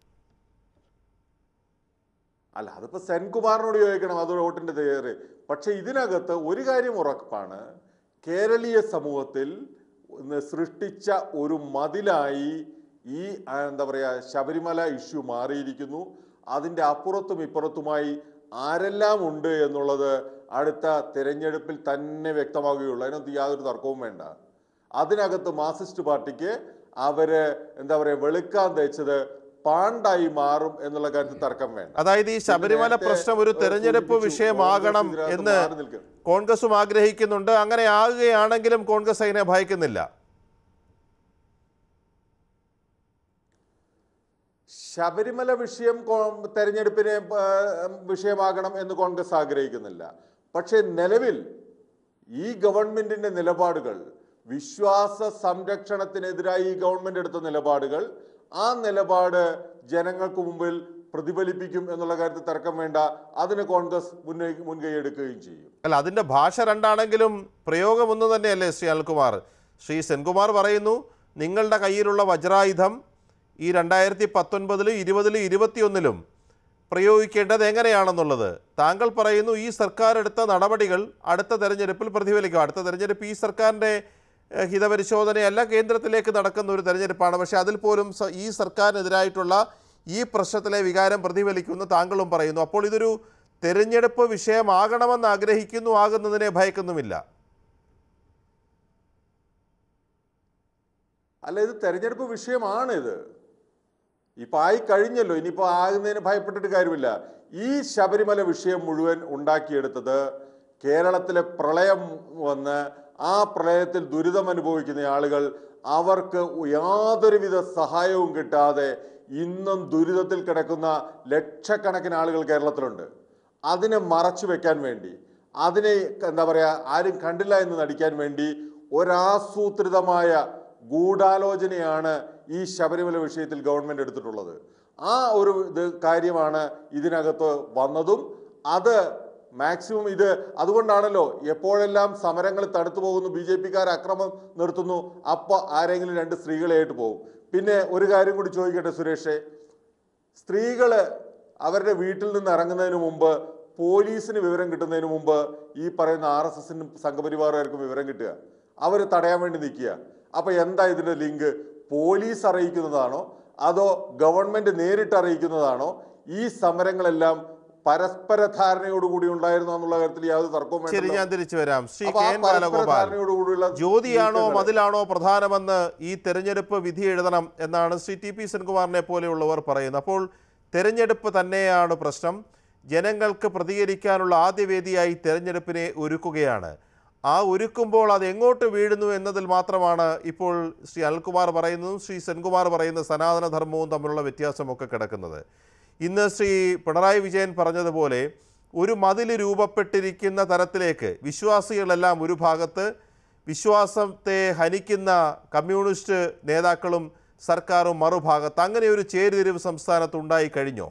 അല്ല അതിപ്പോ സെൻകുമാറിനോട് ചോദിക്കണം അത് വോട്ടിന്റെ തയ്യാറ് പക്ഷെ ഇതിനകത്ത് ഒരു കാര്യം ഉറപ്പാണ് കേരളീയ സമൂഹത്തിൽ ഇന്ന് സൃഷ്ടിച്ച ഒരു മതിലായി ഈ ആ, എന്താ പറയാ ശബരിമല ഇഷ്യൂ മാറിയിരിക്കുന്നു അതിന്റെ അപ്പുറത്തും ഇപ്പുറത്തുമായി ആരെല്ലാം ഉണ്ട് എന്നുള്ളത് അടുത്ത തിരഞ്ഞെടുപ്പിൽ തന്നെ വ്യക്തമാകുകയുള്ളൂ അതിനകത്ത് യാതൊരു തർക്കവും വേണ്ട അതിനകത്ത് മാർക്സിസ്റ്റ് പാർട്ടിക്ക് അവര് എന്താ പറയാ വെളുക്കാൻ തേച്ചത് പാണ്ടായി മാറും എന്നുള്ള കാര്യത്തിൽ തർക്കം വേണ്ട അതായത് ഈ ശബരിമല നേരത്തെ, പ്രശ്നം ഒരു ഏഹ്, തെരഞ്ഞെടുപ്പ് സൂചിപ്പിച്ചു, വിഷയമാകണം കോൺഗ്രസ് ഇതിനകത്ത് എന്ന് മാറി നിൽക്കും. കോൺഗ്രസും ആഗ്രഹിക്കുന്നുണ്ട് അങ്ങനെ ആകുകയാണെങ്കിലും കോൺഗ്രസ് അതിനെ ഭയക്കുന്നില്ല ശബരിമല വിഷയം കോ- തെരഞ്ഞെടുപ്പിന് ആ, വിഷയമാകണം എന്ന് കോൺഗ്രസ് ആഗ്രഹിക്കുന്നില്ല പക്ഷേ നിലവിൽ ഈ ഗവൺമെന്റിന്റെ നിലപാടുകൾ വിശ്വാസ സംരക്ഷണത്തിനെതിരായി ഈ ഗവൺമെന്റ് എടുത്ത നിലപാടുകൾ ആ നിലപാട് ജനങ്ങൾക്ക് മുമ്പിൽ പ്രതിഫലിപ്പിക്കും എന്നുള്ള കാര്യത്തിൽ തർക്കം വേണ്ട അതിന് കോൺഗ്രസ് മുന്നേ മുൻകൈ എടുക്കുകയും ചെയ്യും അല്ല അതിന്റെ ഭാഷ രണ്ടാണെങ്കിലും പ്രയോഗം ഒന്ന് തന്നെയല്ലേ ശ്രീ അനിൽകുമാർ ശ്രീ സെൻകുമാർ പറയുന്നു നിങ്ങളുടെ കയ്യിലുള്ള വജ്രായുധം ഈ രണ്ടായിരത്തി പത്തൊൻപതിലും ഇരുപതിലും ഇരുപത്തിയൊന്നിലും പ്രയോഗിക്കേണ്ടത് എങ്ങനെയാണെന്നുള്ളത് താങ്കൾ പറയുന്നു ഈ സർക്കാർ എടുത്ത നടപടികൾ അടുത്ത തെരഞ്ഞെടുപ്പിൽ പ്രതിഫലിക്കും അടുത്ത തെരഞ്ഞെടുപ്പ് ഈ സർക്കാരിൻ്റെ ഏഹ്, ഹിതപരിശോധനയല്ല കേന്ദ്രത്തിലേക്ക് നടക്കുന്ന ഒരു തെരഞ്ഞെടുപ്പാണ് പക്ഷേ അതിൽ പോലും സ- ഈ സർക്കാരിനെതിരായിട്ടുള്ള ഈ പ്രശ്നത്തിലെ വികാരം പ്രതിഫലിക്കുമെന്ന് താങ്കളും പറയുന്നു അപ്പോൾ ഇതൊരു തെരഞ്ഞെടുപ്പ് വിഷയമാകണമെന്ന് ആഗ്രഹിക്കുന്നു ആകുന്നതിനെ ഭയക്കുന്നുമില്ല അല്ല ഇത് തെരഞ്ഞെടുപ്പ് വിഷയമാണ് ഇത് ഇപ്പൊ ആയി കഴിഞ്ഞല്ലോ ഇനിയിപ്പോ ആകുന്നതിന് ഭയപ്പെട്ടിട്ട് കാര്യമില്ല ഈ ശബരിമല വിഷയം മുഴുവൻ ഉണ്ടാക്കിയെടുത്തത് കേരളത്തിലെ പ്രളയം വന്ന് ആ പ്രളയത്തിൽ ദുരിതം അനുഭവിക്കുന്ന ആളുകൾ അവർക്ക് യാതൊരുവിധ സഹായവും കിട്ടാതെ ഇന്നും ദുരിതത്തിൽ കിടക്കുന്ന ലക്ഷക്കണക്കിന് ആളുകൾ കേരളത്തിലുണ്ട് അതിനെ മറച്ചു വെക്കാൻ വേണ്ടി അതിനെ എന്താ പറയാ ആരും കണ്ടില്ല എന്ന് നടിക്കാൻ വേണ്ടി ഒരാസൂത്രിതമായ ഗൂഢാലോചനയാണ് ഈ ശബരിമല വിഷയത്തിൽ ഗവൺമെന്റ് എടുത്തിട്ടുള്ളത് ആ ഒരു ഇത് കാര്യമാണ് ഇതിനകത്ത് വന്നതും അത് മാക്സിമം ഇത് അതുകൊണ്ടാണല്ലോ എപ്പോഴെല്ലാം സമരങ്ങൾ തടുത്തു പോകുന്നു ബി ജെ പിക്കാർ അക്രമം നിർത്തുന്നു അപ്പൊ ആരെങ്കിലും രണ്ട് സ്ത്രീകളായിട്ട് പോകും പിന്നെ ഒരു കാര്യം കൂടി ചോദിക്കട്ടെ സുരേഷേ സ്ത്രീകള് അവരുടെ വീട്ടിൽ നിന്ന് ഇറങ്ങുന്നതിന് മുമ്പ് പോലീസിന് വിവരം കിട്ടുന്നതിന് മുമ്പ് ഈ പറയുന്ന ആർ എസ് എസിനും സംഘപരിവാറുകാർക്കും വിവരം കിട്ടുക അവർ തടയാൻ വേണ്ടി നിൽക്കുക അപ്പൊ എന്താ ഇതിന്റെ ലിങ്ക് പോലീസ് അറിയിക്കുന്നതാണോ അതോ ഗവൺമെന്റ് നേരിട്ട് അറിയിക്കുന്നതാണോ ഈ സമരങ്ങളെല്ലാം പരസ്പര ധാരണയോടുകൂടി ഉണ്ടായിരുന്നു എന്നുള്ള കാര്യത്തിൽ യാതൊരു തർക്കവും ശരി വേണ്ടല്ലോ. ഞാൻ തിരിച്ചു വരാം ശ്രീ അപ്പൊ കെ ആ എൻ പരസ്പര ബാലഗോപാൽ ധാരണയോടുകൂടിയുള്ള ജ്യോതിയാണോ നീക്കങ്ങള് മതിലാണോ പ്രധാനമെന്ന് ഈ തെരഞ്ഞെടുപ്പ് വിധി എഴുതണം എന്നാണ് ശ്രീ ടി പി സെൻകുമാറിനെ പോലെയുള്ളവർ പറയുന്നത് അപ്പോൾ തെരഞ്ഞെടുപ്പ് തന്നെയാണ് പ്രശ്നം ജനങ്ങൾക്ക് പ്രതികരിക്കാനുള്ള ആദ്യ വേദിയായി തെരഞ്ഞെടുപ്പിനെ ഒരുക്കുകയാണ് ആ ഒരുക്കുമ്പോൾ അത് എങ്ങോട്ട് വീഴുന്നു എന്നതിൽ മാത്രമാണ് ഇപ്പോൾ ശ്രീ അനിൽകുമാർ പറയുന്നതും ശ്രീ സെൻകുമാർ പറയുന്ന സനാതനധർമ്മവും തമ്മിലുള്ള വ്യത്യാസമൊക്കെ കിടക്കുന്നത് ഇന്ന് ശ്രീ പിണറായി വിജയൻ പറഞ്ഞതുപോലെ ഒരു മതിൽ രൂപപ്പെട്ടിരിക്കുന്ന തരത്തിലേക്ക് വിശ്വാസികളെല്ലാം ഒരു ഭാഗത്ത് വിശ്വാസത്തെ ഹനിക്കുന്ന കമ്മ്യൂണിസ്റ്റ് നേതാക്കളും സർക്കാരും മറുഭാഗത്ത് അങ്ങനെ ഒരു ചേരിതിരിവ് സംസ്ഥാനത്ത് ഉണ്ടായി കഴിഞ്ഞോ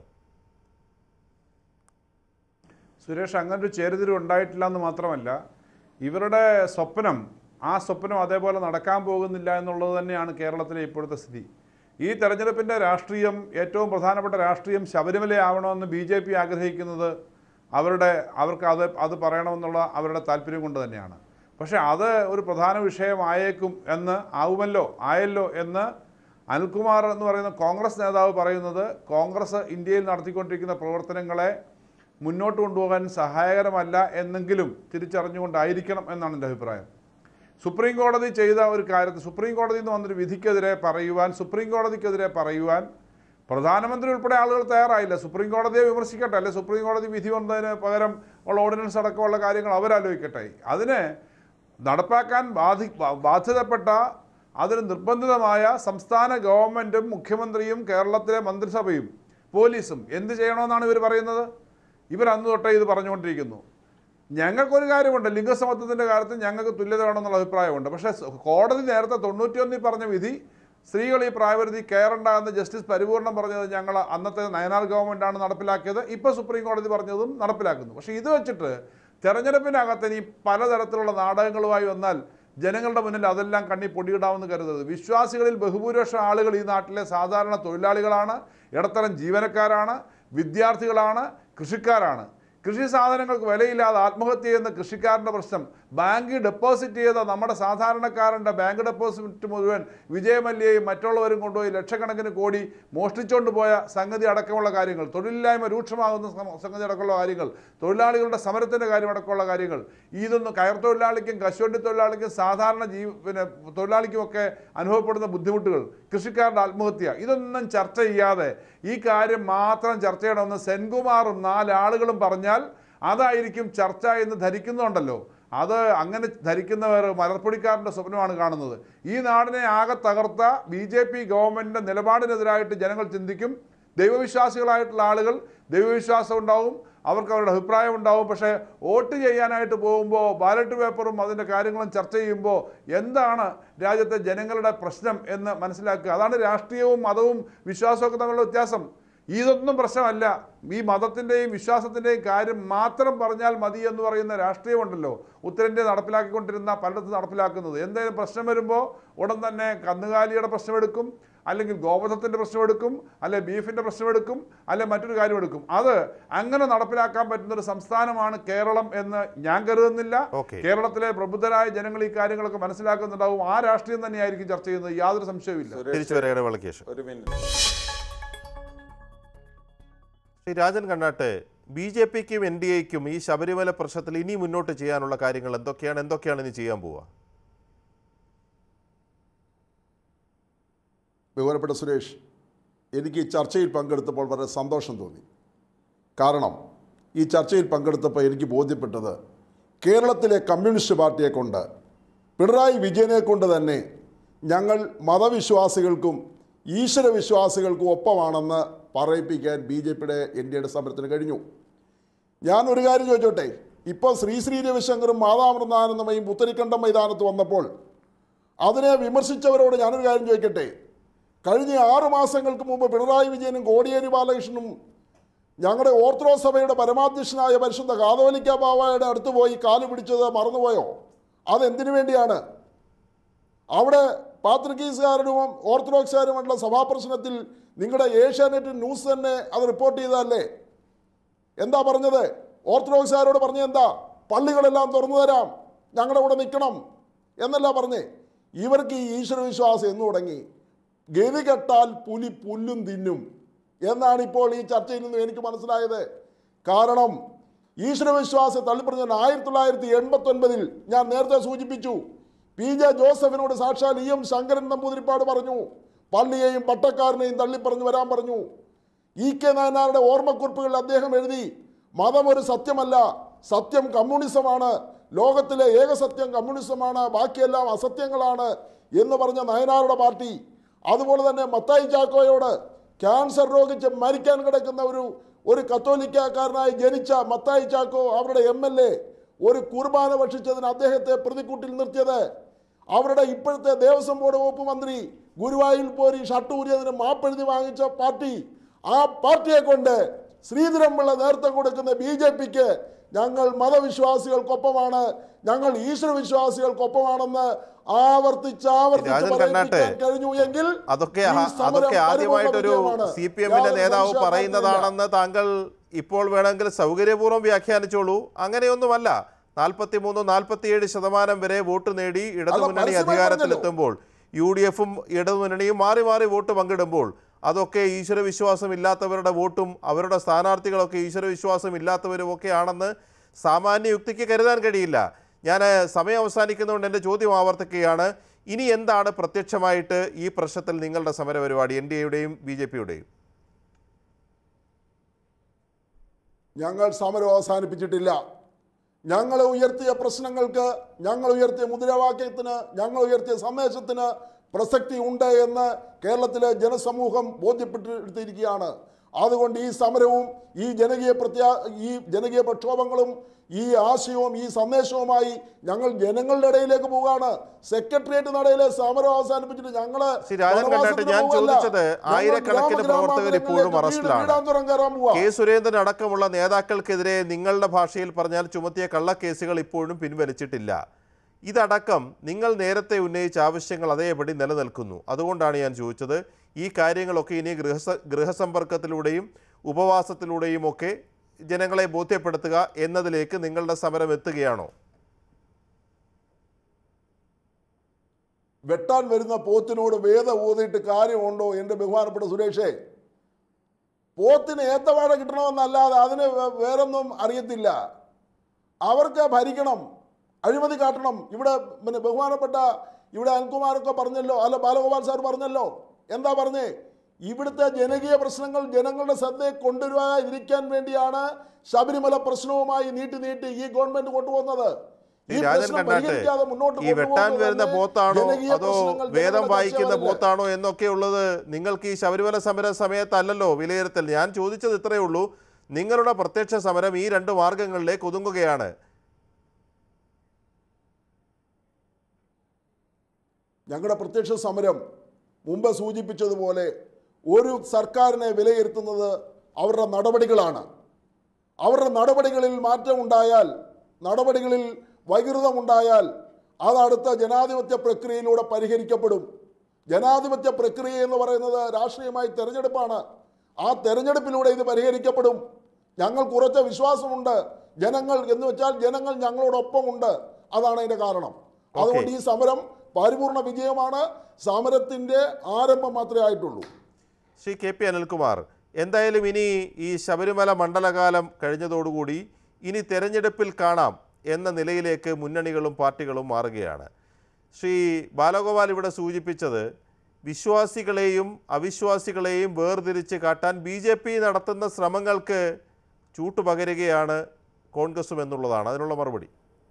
സുരേഷ് അങ്ങനെ ഒരു ചേരുതിരിവ് ഉണ്ടായിട്ടില്ല എന്ന് മാത്രമല്ല ഇവരുടെ സ്വപ്നം ആ സ്വപ്നം അതേപോലെ നടക്കാൻ പോകുന്നില്ല എന്നുള്ളത് തന്നെയാണ് കേരളത്തിലെ ഇപ്പോഴത്തെ സ്ഥിതി ഈ തെരഞ്ഞെടുപ്പിൻ്റെ രാഷ്ട്രീയം ഏറ്റവും പ്രധാനപ്പെട്ട രാഷ്ട്രീയം ശബരിമലയാവണമെന്ന് ബി ജെ പി ആഗ്രഹിക്കുന്നത് അവരുടെ അവർക്ക് അത് അത് പറയണമെന്നുള്ള അവരുടെ താല്പര്യം കൊണ്ട് തന്നെയാണ് പക്ഷേ അത് ഒരു പ്രധാന വിഷയമായേക്കും എന്ന് ആവുമല്ലോ ആയല്ലോ എന്ന് അനിൽകുമാർ എന്ന് പറയുന്ന കോൺഗ്രസ് നേതാവ് പറയുന്നത് കോൺഗ്രസ് ഇന്ത്യയിൽ നടത്തിക്കൊണ്ടിരിക്കുന്ന പ്രവർത്തനങ്ങളെ മുന്നോട്ട് കൊണ്ടുപോകാൻ സഹായകരമല്ല എന്നെങ്കിലും തിരിച്ചറിഞ്ഞുകൊണ്ടായിരിക്കണം എന്നാണ് എൻ്റെ അഭിപ്രായം സുപ്രീം കോടതി ചെയ്ത ഒരു കാര്യത്തിൽ സുപ്രീം കോടതിയിൽ നിന്ന് വന്നൊരു വിധിക്കെതിരെ പറയുവാൻ സുപ്രീം കോടതിക്കെതിരെ പറയുവാൻ പ്രധാനമന്ത്രി ഉൾപ്പെടെ ആളുകൾ തയ്യാറായില്ല സുപ്രീം കോടതിയെ വിമർശിക്കട്ടെ അല്ലെ സുപ്രീം കോടതി വിധി വന്നതിന് പകരം ഉള്ള ഓർഡിനൻസ് അടക്കമുള്ള കാര്യങ്ങൾ അവരാലോചിക്കട്ടെ അതിന് നടപ്പാക്കാൻ ബാധി ബാ- ബാധ്യതപ്പെട്ട അതിന് നിർബന്ധിതമായ സംസ്ഥാന ഗവൺമെൻറ്റും മുഖ്യമന്ത്രിയും കേരളത്തിലെ മന്ത്രിസഭയും പോലീസും എന്ത് ചെയ്യണമെന്നാണ് ഇവർ പറയുന്നത് ഇവർ അന്ന് തൊട്ടേ ഇത് പറഞ്ഞുകൊണ്ടിരിക്കുന്നു ഞങ്ങൾക്കൊരു കാര്യമുണ്ട് ലിംഗസമത്വത്തിൻ്റെ കാര്യത്തിൽ ഞങ്ങൾക്ക് തുല്യത വേണമെന്നുള്ള അഭിപ്രായമുണ്ട് പക്ഷേ സ് കോടതി നേരത്തെ തൊണ്ണൂറ്റിയൊന്നിൽ പറഞ്ഞ വിധി സ്ത്രീകൾ ഈ പ്രായപരിധി കയറണ്ട എന്ന് ജസ്റ്റിസ് പരിപൂർണം പറഞ്ഞത് ഞങ്ങൾ അന്നത്തെ നയനാർ ഗവൺമെൻറ്റാണ് നടപ്പിലാക്കിയത് ഇപ്പോൾ സുപ്രീം കോടതി പറഞ്ഞതും നടപ്പിലാക്കുന്നു പക്ഷേ ഇത് വെച്ചിട്ട് തെരഞ്ഞെടുപ്പിനകത്ത് ഇനി പലതരത്തിലുള്ള നാടകങ്ങളുമായി വന്നാൽ ജനങ്ങളുടെ മുന്നിൽ അതെല്ലാം കണ്ണി പൊടിയിടാമെന്ന് കരുതരുത് വിശ്വാസികളിൽ ബഹുഭൂരിപക്ഷം ആളുകൾ ഈ നാട്ടിലെ സാധാരണ തൊഴിലാളികളാണ് ഇടത്തരം ജീവനക്കാരാണ് വിദ്യാർത്ഥികളാണ് കൃഷിക്കാരാണ് കൃഷി സാധനങ്ങൾക്ക് വിലയില്ലാതെ ആത്മഹത്യ ചെയ്യുന്ന കൃഷിക്കാരൻ്റെ പ്രശ്നം ബാങ്കിൽ ഡെപ്പോസിറ്റ് ചെയ്ത നമ്മുടെ സാധാരണക്കാരൻ്റെ ബാങ്ക് ഡെപ്പോസിറ്റ് മുഴുവൻ വിജയമല്യയും മറ്റുള്ളവരും കൊണ്ടുപോയി ലക്ഷക്കണക്കിന് കോടി മോഷ്ടിച്ചുകൊണ്ട് പോയ സംഗതി അടക്കമുള്ള കാര്യങ്ങൾ തൊഴിലില്ലായ്മ രൂക്ഷമാകുന്ന സമ- സംഗതി അടക്കമുള്ള കാര്യങ്ങൾ തൊഴിലാളികളുടെ സമരത്തിൻ്റെ കാര്യം അടക്കമുള്ള കാര്യങ്ങൾ ഇതൊന്നും കയർ തൊഴിലാളിക്കും കശുവണ്ടി തൊഴിലാളിക്കും സാധാരണ ജീവ പിന്നെ തൊഴിലാളിക്കുമൊക്കെ അനുഭവപ്പെടുന്ന ബുദ്ധിമുട്ടുകൾ കൃഷിക്കാരുടെ ആത്മഹത്യ ഇതൊന്നും ചർച്ച ചെയ്യാതെ ഈ കാര്യം മാത്രം ചർച്ച ചെയ്യണമെന്ന് സെൻകുമാറും നാലാളുകളും പറഞ്ഞാൽ അതായിരിക്കും ചർച്ച എന്ന് ധരിക്കുന്നുണ്ടല്ലോ അത് അങ്ങനെ ധരിക്കുന്നവർ മലർപ്പൊടിക്കാരൻ്റെ സ്വപ്നമാണ് കാണുന്നത് ഈ നാടിനെ ആകെ തകർത്ത ബി ജെ പി ഗവൺമെൻറ്റിൻ്റെ നിലപാടിനെതിരായിട്ട് ജനങ്ങൾ ചിന്തിക്കും ദൈവവിശ്വാസികളായിട്ടുള്ള ആളുകൾ ദൈവവിശ്വാസം ഉണ്ടാവും അവർക്ക് അവരുടെ അഭിപ്രായം ഉണ്ടാവും പക്ഷേ വോട്ട് ചെയ്യാനായിട്ട് പോകുമ്പോൾ ബാലറ്റ് പേപ്പറും അതിൻ്റെ കാര്യങ്ങളും ചർച്ച ചെയ്യുമ്പോൾ എന്താണ് രാജ്യത്തെ ജനങ്ങളുടെ പ്രശ്നം എന്ന് മനസ്സിലാക്കുക അതാണ് രാഷ്ട്രീയവും മതവും വിശ്വാസമൊക്കെ തമ്മിലുള്ള വ്യത്യാസം ഇതൊന്നും പ്രശ്നമല്ല ഈ മതത്തിൻ്റെയും വിശ്വാസത്തിൻ്റെയും കാര്യം മാത്രം പറഞ്ഞാൽ മതി എന്ന് പറയുന്ന രാഷ്ട്രീയമുണ്ടല്ലോ ഉത്തരേന്ത്യ നടപ്പിലാക്കിക്കൊണ്ടിരുന്ന പലയിടത്തും നടപ്പിലാക്കുന്നത് എന്തെങ്കിലും പ്രശ്നം വരുമ്പോൾ ഉടൻ തന്നെ കന്നുകാലിയുടെ പ്രശ്നമെടുക്കും അല്ലെങ്കിൽ ഗോവധത്തിൻ്റെ പ്രശ്നമെടുക്കും അല്ലെ ബീഫിൻ്റെ പ്രശ്നമെടുക്കും അല്ലെ മറ്റൊരു കാര്യം എടുക്കും അത് അങ്ങനെ നടപ്പിലാക്കാൻ പറ്റുന്ന ഒരു സംസ്ഥാനമാണ് കേരളം എന്ന് ഞാൻ കരുതുന്നില്ല Okay. കേരളത്തിലെ പ്രബുദ്ധരായ ജനങ്ങൾ ഈ കാര്യങ്ങളൊക്കെ മനസ്സിലാക്കുന്നുണ്ടാവും ആ രാഷ്ട്രീയം തന്നെയായിരിക്കും ചർച്ച ചെയ്യുന്നത് യാതൊരു സംശയവുമില്ല തിരിച്ചു വരികയാണ് വിളക്കേശം ഒരു minute Shri Rajan Kannatt B J പിക്കും എൻ ഡി എക്കും ഈ ശബരിമല പ്രശ്നത്തിൽ ഇനി മുന്നോട്ട് ചെയ്യാനുള്ള കാര്യങ്ങൾ എന്തൊക്കെയാണ് എന്തൊക്കെയാണ് ഇനി ചെയ്യാൻ പോവുക ബഹുമാനപ്പെട്ട സുരേഷ് എനിക്ക് ഈ ചർച്ചയിൽ പങ്കെടുത്തപ്പോൾ വളരെ സന്തോഷം തോന്നി കാരണം ഈ ചർച്ചയിൽ പങ്കെടുത്തപ്പോൾ എനിക്ക് ബോധ്യപ്പെട്ടത് കേരളത്തിലെ കമ്മ്യൂണിസ്റ്റ് പാർട്ടിയെ കൊണ്ട് പിണറായി വിജയനെ കൊണ്ട് തന്നെ ഞങ്ങൾ മതവിശ്വാസികൾക്കും ഈശ്വര വിശ്വാസികൾക്കും ഒപ്പമാണെന്ന് പറയിപ്പിക്കാൻ ബി ജെ പിയുടെ എൻ ഡി എയുടെ സമരത്തിന് കഴിഞ്ഞു ഞാൻ ഒരു കാര്യം ചോദിച്ചോട്ടെ ഇപ്പോൾ ശ്രീ ശ്രീ രവിശങ്കറും മാതാമൃതാനന്ദമയും പുത്തരിക്കണ്ടം മൈതാനത്ത് വന്നപ്പോൾ അതിനെ വിമർശിച്ചവരോട് ഞാനൊരു കാര്യം ചോദിക്കട്ടെ കഴിഞ്ഞ ആറ് മാസങ്ങൾക്ക് മുമ്പ് പിണറായി വിജയനും കോടിയേരി ബാലകൃഷ്ണനും ഞങ്ങളുടെ ഓർത്തഡോക്സ് സഭയുടെ പരമാധ്യക്ഷനായ പരിശുദ്ധ കാതോലിക്ക ബാവയുടെ അടുത്ത് പോയി കാല് പിടിച്ചത് മറന്നുപോയോ അതെന്തിനു വേണ്ടിയാണ് അവിടെ പാത്രികീസുകാരും ഓർത്തഡോക്സുകാരുമായിട്ടുള്ള സഭാപ്രശ്നത്തിൽ നിങ്ങളുടെ ഏഷ്യാനെറ്റ് ന്യൂസ് തന്നെ അത് റിപ്പോർട്ട് ചെയ്തതല്ലേ എന്താ പറഞ്ഞത് ഓർത്തഡോക്സുകാരോട് പറഞ്ഞ എന്താ പള്ളികളെല്ലാം തുറന്നു തരാം ഞങ്ങളുടെ കൂടെ നിൽക്കണം എന്നല്ല പറഞ്ഞേ ഇവർക്ക് ഈ ഈശ്വരവിശ്വാസം എന്ന് തുടങ്ങി ഗതി കെട്ടാൽ പുലി പുല്ലും തിന്നും എന്നാണ് ഇപ്പോൾ ഈ ചർച്ചയിൽ നിന്ന് എനിക്ക് മനസ്സിലായത് കാരണം ഈശ്വരവിശ്വാസം തള്ളിപ്പറഞ്ഞ ആയിരത്തി തൊള്ളായിരത്തി എൺപത്തി ഒൻപതിൽ ഞാൻ നേരത്തെ സൂചിപ്പിച്ചു പി ജെ ജോസഫിനോട് സാക്ഷാൽ ഇ എം ശങ്കരൻ നമ്പൂതിരിപ്പാട് പറഞ്ഞു പള്ളിയെയും പട്ടക്കാരനെയും തള്ളിപ്പറഞ്ഞു വരാൻ പറഞ്ഞു ഇ കെ നായനാരുടെ ഓർമ്മക്കുറിപ്പുകളിൽ അദ്ദേഹം എഴുതി മതം ഒരു സത്യമല്ല സത്യം കമ്മ്യൂണിസമാണ് ലോകത്തിലെ ഏക സത്യം കമ്മ്യൂണിസമാണ് ബാക്കിയെല്ലാം അസത്യങ്ങളാണ് എന്ന് പറഞ്ഞ നയനാരുടെ പാർട്ടി അതുപോലെ തന്നെ മത്തായി ചാക്കോയോട് ക്യാൻസർ രോഗിച്ച് മരിക്കാൻ കിടക്കുന്ന ഒരു ഒരു കത്തോലിക്കാരനായി ജനിച്ച മത്തായി ചാക്കോ അവരുടെ എം എൽ എ ഒരു കുർബാന ഭക്ഷിച്ചതിന് അദ്ദേഹത്തെ പ്രതിക്കൂട്ടിൽ നിർത്തിയത് അവരുടെ ഇപ്പോഴത്തെ ദേവസ്വം ബോർഡ് വകുപ്പ് മന്ത്രി ഗുരുവായൂർ പോരി ഷർട്ട് ഊരിയതിന് മാപ്പെഴുതി വാങ്ങിച്ച പാർട്ടി ആ പാർട്ടിയെ കൊണ്ട് ശ്രീധരൻപിള്ള നേതൃത്വം കൊടുക്കുന്ന ബി ജെ പിക്ക് ഞങ്ങൾ മതവിശ്വാസികൾക്കൊപ്പമാണ് ഞങ്ങൾ ഈശ്വര വിശ്വാസികൾക്കൊപ്പമാണെന്ന് ആവർത്തിച്ച് ആവർത്തിച്ച് രാജൻ കണ്ണാട്ടെ, പറയിപ്പിക്കാൻ കഴിഞ്ഞു എങ്കിൽ അതൊക്കെ ഈ ആ- സമരം അതൊക്കെ ആദ്യമായിട്ടൊരു പരിപൂർണ്ണ സി പി എമ്മിന്റെ യാതൊരു നേതാവ് സംശയവും പറയുന്നതാണെന്ന് താങ്കൾ ഇപ്പോൾ വേണമെങ്കിൽ സൗകര്യപൂർവ്വം വ്യാഖ്യാനിച്ചോളൂ അങ്ങനെയൊന്നുമല്ല നാൽപ്പത്തി മൂന്ന് നാൽപ്പത്തിയേഴ് ശതമാനം വരെ വോട്ട് നേടി ഇടതുമുന്നണി പരസ്യമായി അധികാരത്തിലെത്തുമ്പോൾ യു ഡി എഫും ഇടതുമുന്നണിയും മാറി മാറി വോട്ട് പങ്കിടുമ്പോൾ അതൊക്കെ ഈശ്വരവിശ്വാസം ഇല്ലാത്തവരുടെ വോട്ടും അവരുടെ സ്ഥാനാർത്ഥികളൊക്കെ ഈശ്വരവിശ്വാസം ഇല്ലാത്തവരും ഒക്കെ ആണെന്ന് സാമാന്യ യുക്തിക്ക് കരുതാൻ കഴിയില്ല ഞാൻ സമയം അവസാനിക്കുന്നതുകൊണ്ട് എൻ്റെ ചോദ്യം ആവർത്തിക്കുകയാണ് ഇനി എന്താണ് പ്രത്യക്ഷമായിട്ട് ഈ പ്രശ്നത്തിൽ നിങ്ങളുടെ സമരപരിപാടി എൻ ഡി എയുടെയും ബി ജെ പിയുടെയും ഞങ്ങൾ സമരം അവസാനിപ്പിച്ചിട്ടില്ല ഞങ്ങൾ ഉയർത്തിയ പ്രശ്നങ്ങൾക്ക് ഞങ്ങൾ ഉയർത്തിയ മുദ്രാവാക്യത്തിന് ഞങ്ങൾ ഉയർത്തിയ സന്ദേശത്തിന് പ്രസക്തി ഉണ്ട് എന്ന് കേരളത്തിലെ ജനസമൂഹം ബോധ്യപ്പെട്ടിരിക്കുകയാണ് അതുകൊണ്ട് ഈ സമരവും ഈ ജനകീയ പ്രത്യാ ഈ ജനകീയ പ്രക്ഷോഭങ്ങളും ഈ ആശയവും ഈ സന്ദേശവുമായി ഞങ്ങൾ ജനങ്ങളുടെ ഇടയിലേക്ക് പോവുകയാണ് സെക്രട്ടേറിയറ്റ് നടയിലെ സമരം അവസാനിപ്പിച്ചിട്ട് ഞങ്ങള് ശ്രീ രാജൻ കണ്ണാട്ട് ഞാൻ വനവാസത്തിന് പോവല്ല. ചോദിച്ചത് ഞങ്ങൾ ആയിരക്കണക്കിന് ഗ്രാമ പ്രവർത്തകർ ഇപ്പോഴും ഗ്രാമാന്തരങ്ങളിലേക്ക് അറസ്റ്റിലാണ് വീട് വീടാന്തരം കയറാൻ പോവാ കെ സുരേന്ദ്രൻ അടക്കമുള്ള നേതാക്കൾക്കെതിരെ നിങ്ങളുടെ ഭാഷയിൽ പറഞ്ഞാൽ ചുമത്തിയ കള്ളക്കേസുകൾ ഇപ്പോഴും പിൻവലിച്ചിട്ടില്ല ഇതടക്കം നിങ്ങൾ നേരത്തെ ഉന്നയിച്ച ആവശ്യങ്ങൾ അതേപടി നിലനിൽക്കുന്നു അതുകൊണ്ടാണ് ഞാൻ ചോദിച്ചത് ഈ കാര്യങ്ങളൊക്കെ ഇനി ഗൃഹസ ഗൃഹസമ്പർക്കത്തിലൂടെയും ഉപവാസത്തിലൂടെയും ഒക്കെ ജനങ്ങളെ ബോധ്യപ്പെടുത്തുക എന്നതിലേക്ക് നിങ്ങളുടെ സമരം എത്തുകയാണോ വെട്ടാൻ വരുന്ന പോത്തിനോട് വേദ ഊതിയിട്ട് കാര്യമുണ്ടോ എൻ്റെ ബഹുമാനപ്പെട്ട സുരേഷേ പോത്തിന് ഏത്തവാഴ കിട്ടണമെന്നല്ലാതെ അതിന് വേ- വേറൊന്നും അറിയത്തില്ല അവർക്ക് ഭരിക്കണം അഴിമതി കാട്ടണം ഇവിടെ പിന്നെ ബഹുമാനപ്പെട്ട ഇവിടെ അനിൽകുമാരൊക്കെ പറഞ്ഞല്ലോ അല്ല ബാലഗോപാൽ സാർ പറഞ്ഞല്ലോ എന്താ പറഞ്ഞേ ഇവിടുത്തെ ജനകീയ പ്രശ്നങ്ങൾ ജനങ്ങളുടെ ശ്രദ്ധയെ കൊണ്ടുവരാതിരിക്കാൻ വേണ്ടിയാണ് ശബരിമല പ്രശ്നവുമായി നീട്ടി നീട്ടി ഈ ഗവൺമെന്റ് കൊണ്ടുപോകുന്നത് ഈ രാജൻ പ്രശ്നം കണ്ണാട്ട് പരിഹരിക്കാതെ മുന്നോട്ട് ഈ വെട്ടാൻ കൊണ്ടുപോകുന്നത് വരുന്ന തന്നെ പോത്താണോ ജനകീയ അതോ പ്രശ്നങ്ങൾ വേദം ജനങ്ങളുടെ വായിക്കുന്ന ചർച്ചയാവില്ല. പോത്താണോ എന്നൊക്കെ ഉള്ളത് നിങ്ങൾക്ക് ഈ ശബരിമല സമര സമയത്തല്ലല്ലോ വിലയിരുത്തൽ ഞാൻ ചോദിച്ചത് ഇത്രയേ ഉള്ളൂ നിങ്ങളുടെ പ്രത്യക്ഷ സമരം ഈ രണ്ട് മാർഗങ്ങളിലേക്ക് ഒതുങ്ങുകയാണ് ഞങ്ങളുടെ പ്രത്യക്ഷ സമരം മുമ്പ് സൂചിപ്പിച്ചതുപോലെ ഒരു സർക്കാരിനെ വിലയിരുത്തുന്നത് അവരുടെ നടപടികളാണ് അവരുടെ നടപടികളിൽ മാറ്റമുണ്ടായാൽ നടപടികളിൽ വൈകൃതമുണ്ടായാൽ അത് അടുത്ത ജനാധിപത്യ പ്രക്രിയയിലൂടെ പരിഹരിക്കപ്പെടും ജനാധിപത്യ പ്രക്രിയ എന്ന് പറയുന്നത് രാഷ്ട്രീയമായി തെരഞ്ഞെടുപ്പാണ് ആ തെരഞ്ഞെടുപ്പിലൂടെ ഇത് പരിഹരിക്കപ്പെടും ഞങ്ങൾക്ക് ഉറച്ച വിശ്വാസമുണ്ട് ജനങ്ങൾ എന്ന് വെച്ചാൽ ജനങ്ങൾ ഞങ്ങളോടൊപ്പമുണ്ട് അതാണ് അതിന്റെ കാരണം അതുകൊണ്ട് ഈ സമരം പരിപൂർണ വിജയമാണ് സമരത്തിന്റെ ആരംഭം മാത്രമേ ആയിട്ടുള്ളൂ ശ്രീ കെ പി അനിൽകുമാർ എന്തായാലും ഇനി ഈ ശബരിമല മണ്ഡലകാലം കഴിഞ്ഞതോടുകൂടി ഇനി തെരഞ്ഞെടുപ്പിൽ കാണാം എന്ന നിലയിലേക്ക് മുന്നണികളും പാർട്ടികളും മാറുകയാണ് ശ്രീ ബാലഗോപാൽ ഇവിടെ സൂചിപ്പിച്ചത് വിശ്വാസികളെയും അവിശ്വാസികളെയും വേർതിരിച്ച് കാട്ടാൻ ബി ജെ പി നടത്തുന്ന ശ്രമങ്ങൾക്ക് ചൂട്ടുപകരുകയാണ് കോൺഗ്രസും എന്നുള്ളതാണ് അതിനുള്ള മറുപടി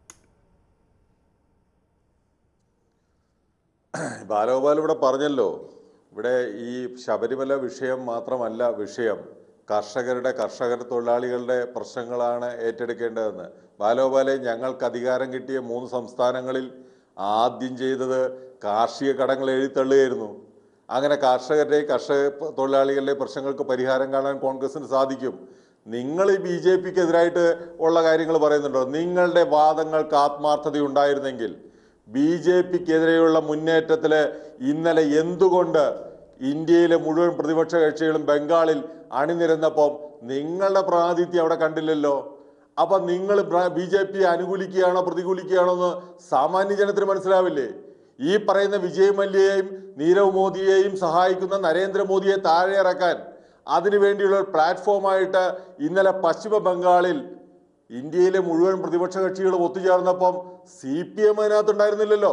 ബാലഗോപാൽ ഇവിടെ പറഞ്ഞല്ലോ ഇവിടെ ഈ ശബരിമല വിഷയം മാത്രമല്ല വിഷയം കർഷകരുടെ കർഷകർ തൊഴിലാളികളുടെ പ്രശ്നങ്ങളാണ് ഏറ്റെടുക്കേണ്ടതെന്ന് ബാലഗോപാലെ ഞങ്ങൾക്ക് അധികാരം കിട്ടിയ മൂന്ന് സംസ്ഥാനങ്ങളിൽ ആദ്യം ചെയ്തത് കാർഷിക കടങ്ങൾ എഴുതിത്തള്ളുകയായിരുന്നു അങ്ങനെ കർഷകരുടെയും കർഷക തൊഴിലാളികളുടെ പ്രശ്നങ്ങൾക്ക് പരിഹാരം കാണാൻ കോൺഗ്രസിന് സാധിക്കും നിങ്ങൾ ഈ ബി ജെ പിക്ക് എതിരായിട്ട് ഉള്ള കാര്യങ്ങൾ പറയുന്നുണ്ടോ നിങ്ങളുടെ വാദങ്ങൾക്ക് ആത്മാർത്ഥത ഉണ്ടായിരുന്നെങ്കിൽ ബി ജെ പിക്കെതിരെയുള്ള മുന്നേറ്റത്തിൽ ഇന്നലെ എന്തുകൊണ്ട് ഇന്ത്യയിലെ മുഴുവൻ പ്രതിപക്ഷ കക്ഷികളും ബംഗാളിൽ അണിനിരന്നപ്പം നിങ്ങളുടെ പ്രാതിഥ്യം അവിടെ കണ്ടില്ലല്ലോ അപ്പൊ നിങ്ങൾ ബി ജെ പി അനുകൂലിക്കുകയാണോ പ്രതികൂലിക്കുകയാണോ എന്ന് സാമാന്യ ജനത്തിന് മനസ്സിലാവില്ലേ ഈ പറയുന്ന വിജയ് മല്യയെയും നീരവ് മോദിയെയും സഹായിക്കുന്ന നരേന്ദ്രമോദിയെ താഴെ ഇറക്കാൻ അതിനുവേണ്ടിയുള്ള ഒരു പ്ലാറ്റ്ഫോമായിട്ട് ഇന്നലെ പശ്ചിമ ബംഗാളിൽ ഇന്ത്യയിലെ മുഴുവൻ പ്രതിപക്ഷ കക്ഷികളും ഒത്തുചേർന്നപ്പം സി പി എം അതിനകത്തുണ്ടായിരുന്നില്ലല്ലോ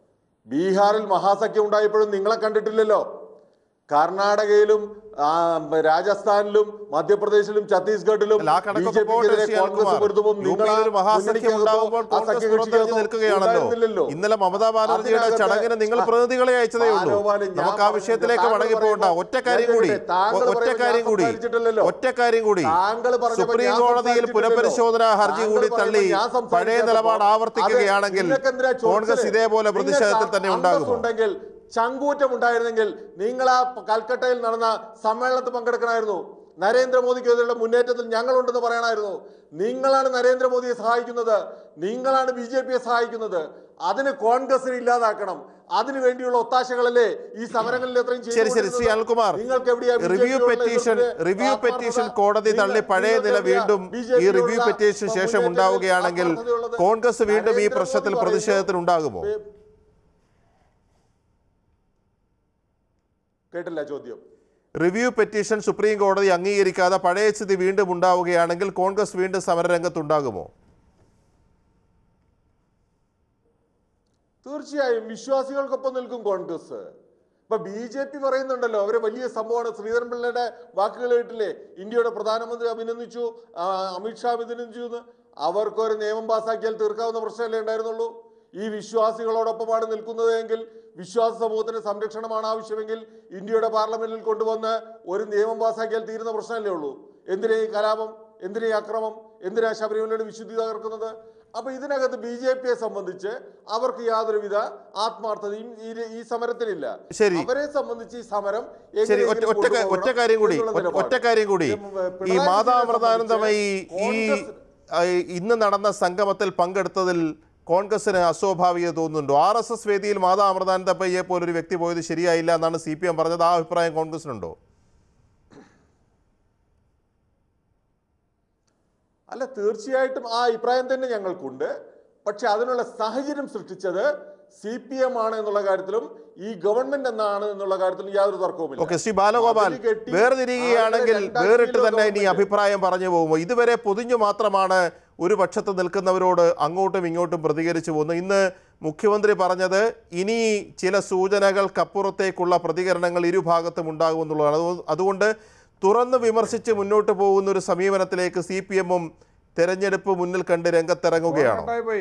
ബീഹാറിൽ മഹാസഖ്യം ഉണ്ടായപ്പോഴും നിങ്ങളെ കണ്ടിട്ടില്ലല്ലോ കർണാടകയിലും ആ, രാജസ്ഥാനിലും മധ്യപ്രദേശിലും ഛത്തീസ്ഗഡിലും അല്ല, ആ കണക്കൊക്കെ BJP ക്കെതിരെ പോകട്ടെ ശ്രീ കോൺഗ്രസ് അനിൽകുമാർ. പൊരുതുമ്പോൾ യു നിങ്ങൾ പിയിൽ ഒരു ആ മഹാസഖ്യം മുന്നണിക്കകത്തോ, ഉണ്ടാകുമ്പോൾ ആ കോൺഗ്രസ് സഖ്യകക്ഷിക്കകത്തോ പുറത്തെറിഞ്ഞ് നിൽക്കുകയാണല്ലോ ഉണ്ടായിരുന്നില്ലല്ലോ. ഇന്നലെ മമതാ ബാനർജിയുടെ അതിനകത്ത് ചടങ്ങിന് നിങ്ങൾ ആ, പ്രതിനിധികളെ അയച്ചതേ ഉള്ളൂ ബാലോപാല് ഞാൻ നമുക്ക് ആ പറഞ്ഞത് വിഷയത്തിലേക്ക് താങ്കൾ മടങ്ങിപ്പോകണ്ട പറയുമ്പോൾ ഒറ്റ കാര്യം ഞാൻ കൂടി ചോദിക്കട്ടെ, താങ്കൾ ഒറ്റ പറയുമ്പോൾ കാര്യം ഞാൻ കൂടി സംസാരിച്ചിട്ടില്ലല്ലോ. ഒറ്റ കാര്യം കൂടി താങ്കൾ പറഞ്ഞപ്പോൾ സുപ്രീം ഞാൻ കോടതിയിൽ സംസാരിച്ചിട്ടില്ലല്ലോ. പുനഃപരിശോധനാ ഹർജി താങ്കൾ കൂടി പറയുമ്പോൾ തള്ളി ഞാൻ പഴയ സംസാരിച്ചപ്പോൾ നിലപാട് അത് ആവർത്തിക്കുകയാണെങ്കിൽ നിങ്ങൾക്കെന്തിനാ ചൊറിച്ചില്? കോൺഗ്രസ് ഇതേപോലെ പ്രതിഷേധത്തിൽ നിങ്ങൾക്ക് തന്നെ അന്തസ്സ് ഉണ്ടാകുമോ ഉണ്ടെങ്കിൽ ചങ്കൂറ്റം ഉണ്ടായിരുന്നെങ്കിൽ നിങ്ങൾ ആ കൽക്കട്ടയിൽ നടന്ന സമ്മേളനത്തിൽ പങ്കെടുക്കണമായിരുന്നു നരേന്ദ്രമോദിക്കെതിരെയുള്ള മുന്നേറ്റത്തിൽ ഞങ്ങളുണ്ടെന്ന് പറയണമായിരുന്നു നിങ്ങളാണ് നരേന്ദ്രമോദിയെ സഹായിക്കുന്നത് നിങ്ങളാണ് ബി ജെ പിയെ സഹായിക്കുന്നത് അതിന് കോൺഗ്രസിനെ ഇല്ലാതാക്കണം അതിനു വേണ്ടിയുള്ള ഒത്താശകളല്ലേ ഈ സമരങ്ങളിൽ എത്രയും ശരി ശരി ശ്രീ ചെയ്തുകൊണ്ടിരുന്നത്? അനിൽകുമാർ നിങ്ങൾക്ക് എവിടെയാ BJP റിവ്യൂ യോടുള്ള പെറ്റീഷൻ എതിർപ്പിന്റെ റിവ്യൂ ആത്മാർത്ഥത? പെറ്റീഷൻ കോടതി നിങ്ങൾ- തള്ളി പഴയ നിങ്ങൾക്ക് നില എവിടെയാ വീണ്ടും BJP ഈ റിവ്യൂ യോടുള്ള പെറ്റീഷന് ശേഷം മുന്നേറ്റത്തിൽ ഉണ്ടാവുകയാണെങ്കിൽ ആത്മാർത്ഥതയുള്ളത്? കോൺഗ്രസ് വീണ്ടും ഈ നരേന്ദ്രമോദി പ്രശ്നത്തിൽ പറയുന്നു, പ്രതിഷേധത്തിന് ഉണ്ടാകുമോ വേ- കേട്ടില്ല ചോദ്യം റിവ്യൂ പെറ്റീഷൻ സുപ്രീം കോടതി അംഗീകരിക്കാതെ പഴയ സ്ഥിതി വീണ്ടും ഉണ്ടാവുകയാണെങ്കിൽ കോൺഗ്രസ് വീണ്ടും സമരരംഗത്തുണ്ടാകുമോ തീർച്ചയായും വിശ്വാസികൾക്കൊപ്പം നിൽക്കും കോൺഗ്രസ് ഇപ്പൊ ബി ജെ പി പറയുന്നുണ്ടല്ലോ അവര് വലിയ സംഭവമാണ് ശ്രീധരൻപിള്ളയുടെ വാക്കുകൾ കേട്ടില്ലേ ഇന്ത്യയുടെ പ്രധാനമന്ത്രി അഭിനന്ദിച്ചു ആ, അമിത്ഷാ അഭിനന്ദിച്ചു എന്ന് അവർക്കൊരു നിയമം പാസാക്കിയാൽ തീർക്കാവുന്ന പ്രശ്നമല്ലേ ഉണ്ടായിരുന്നുള്ളൂ ഈ വിശ്വാസികളോടൊപ്പമാണ് നിൽക്കുന്നത് എങ്കിൽ വിശ്വാസ സമൂഹത്തിന് സംരക്ഷണമാണ് ആവശ്യമെങ്കിൽ ഇന്ത്യയുടെ പാർലമെന്റിൽ കൊണ്ടുവന്ന് ഒരു നിയമം പാസാക്കിയാൽ തീരുന്ന പ്രശ്നമല്ലേ ഉള്ളൂ എന്തിനാ ഈ കലാപം എന്തിനാ ഈ അക്രമം എന്തിനാ ശബരിമലയുടെ വിശുദ്ധി തകർക്കുന്നത് അപ്പൊ ഇതിനകത്ത് ബി ജെ പിയെ സംബന്ധിച്ച് അവർക്ക് യാതൊരുവിധ ആത്മാർത്ഥതയും ഈ ഈ സമരത്തിലില്ല ശരി. അവരെ സംബന്ധിച്ച് ഈ സമരം ശരി ഒറ്റ എങ്ങനെയെങ്കിലും ഒറ്റ കാ- കൊണ്ടുപോകണം ഒറ്റ കാര്യം കൂടി എന്നുള്ള ഒറ്റ- നിലപാട്. ഒറ്റ കാര്യം കൂടി ഇത് പിണറായി ഈ മാതാ വിജയനെ അമൃതാനന്ദമയി ഈ കോൺഗ്രസ് ആ, ഇന്ന് നടന്ന സംഗമത്തിൽ പങ്കെടുത്തതിൽ കോൺഗ്രസിന് അസ്വാഭാവികത തോന്നുന്നുണ്ടോ ആർ എസ് എസ് വേദിയിൽ മാതാ അമൃതാനന്ദമയ്യെ പോലൊരു വ്യക്തി പോയത് ശരിയായില്ല എന്നാണ് സി പി എം പറഞ്ഞത് ആ അഭിപ്രായം കോൺഗ്രസിനുണ്ടോ അല്ല തീർച്ചയായിട്ടും ആ അഭിപ്രായം തന്നെ ഞങ്ങൾക്കുണ്ട് പക്ഷെ അതിനുള്ള സാഹചര്യം സൃഷ്ടിച്ചത് സി പി എം ആണ് എന്നുള്ള കാര്യത്തിലും ഈ ഗവൺമെന്റ് എന്നാണ് എന്നുള്ള കാര്യത്തിലും യാതൊരു തർക്കവുമില്ല ഓക്കെ ശ്രീ ബാലഗോപാൽ അതിന് കെട്ടി വേർതിരിയുകയാണെങ്കിൽ ആളുകളെ രണ്ടാക്കിയല്ലോ വേറിട്ട് തന്നെ ഇനി ഗവൺമെന്റ്. അഭിപ്രായം പറഞ്ഞു പോകുമോ ഇതുവരെ പൊതിഞ്ഞു മാത്രമാണ് ഒരു പക്ഷത്ത് നിൽക്കുന്നവരോട് അങ്ങോട്ടും ഇങ്ങോട്ടും പ്രതികരിച്ചു പോകുന്നത് ഇന്ന് മുഖ്യമന്ത്രി പറഞ്ഞത് ഇനി ചില സൂചനകൾക്കപ്പുറത്തേക്കുള്ള പ്രതികരണങ്ങൾ ഇരുഭാഗത്തും ഉണ്ടാകുമെന്നുള്ളതാണ് അതുകൊ- അതുകൊണ്ട് തുറന്ന് വിമർശിച്ച് മുന്നോട്ട് പോകുന്ന ഒരു സമീപനത്തിലേക്ക് സി പി എമ്മും തെരഞ്ഞെടുപ്പ് മുന്നിൽ കണ്ട് രംഗത്തിറങ്ങുകയാണോ കട്ടായി പോയി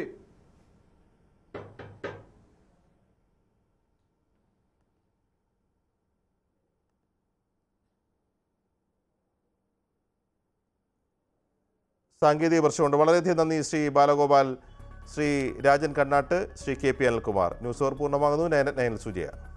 സാങ്കേതിക പ്രശ്നമുണ്ട് വളരെയധികം നന്ദി Shri Balagopal Shri Rajan Kannatt Shri K P Anilkumar news hour പൂർണ്ണമാകുന്നു നയൻ നയൻ സുജയ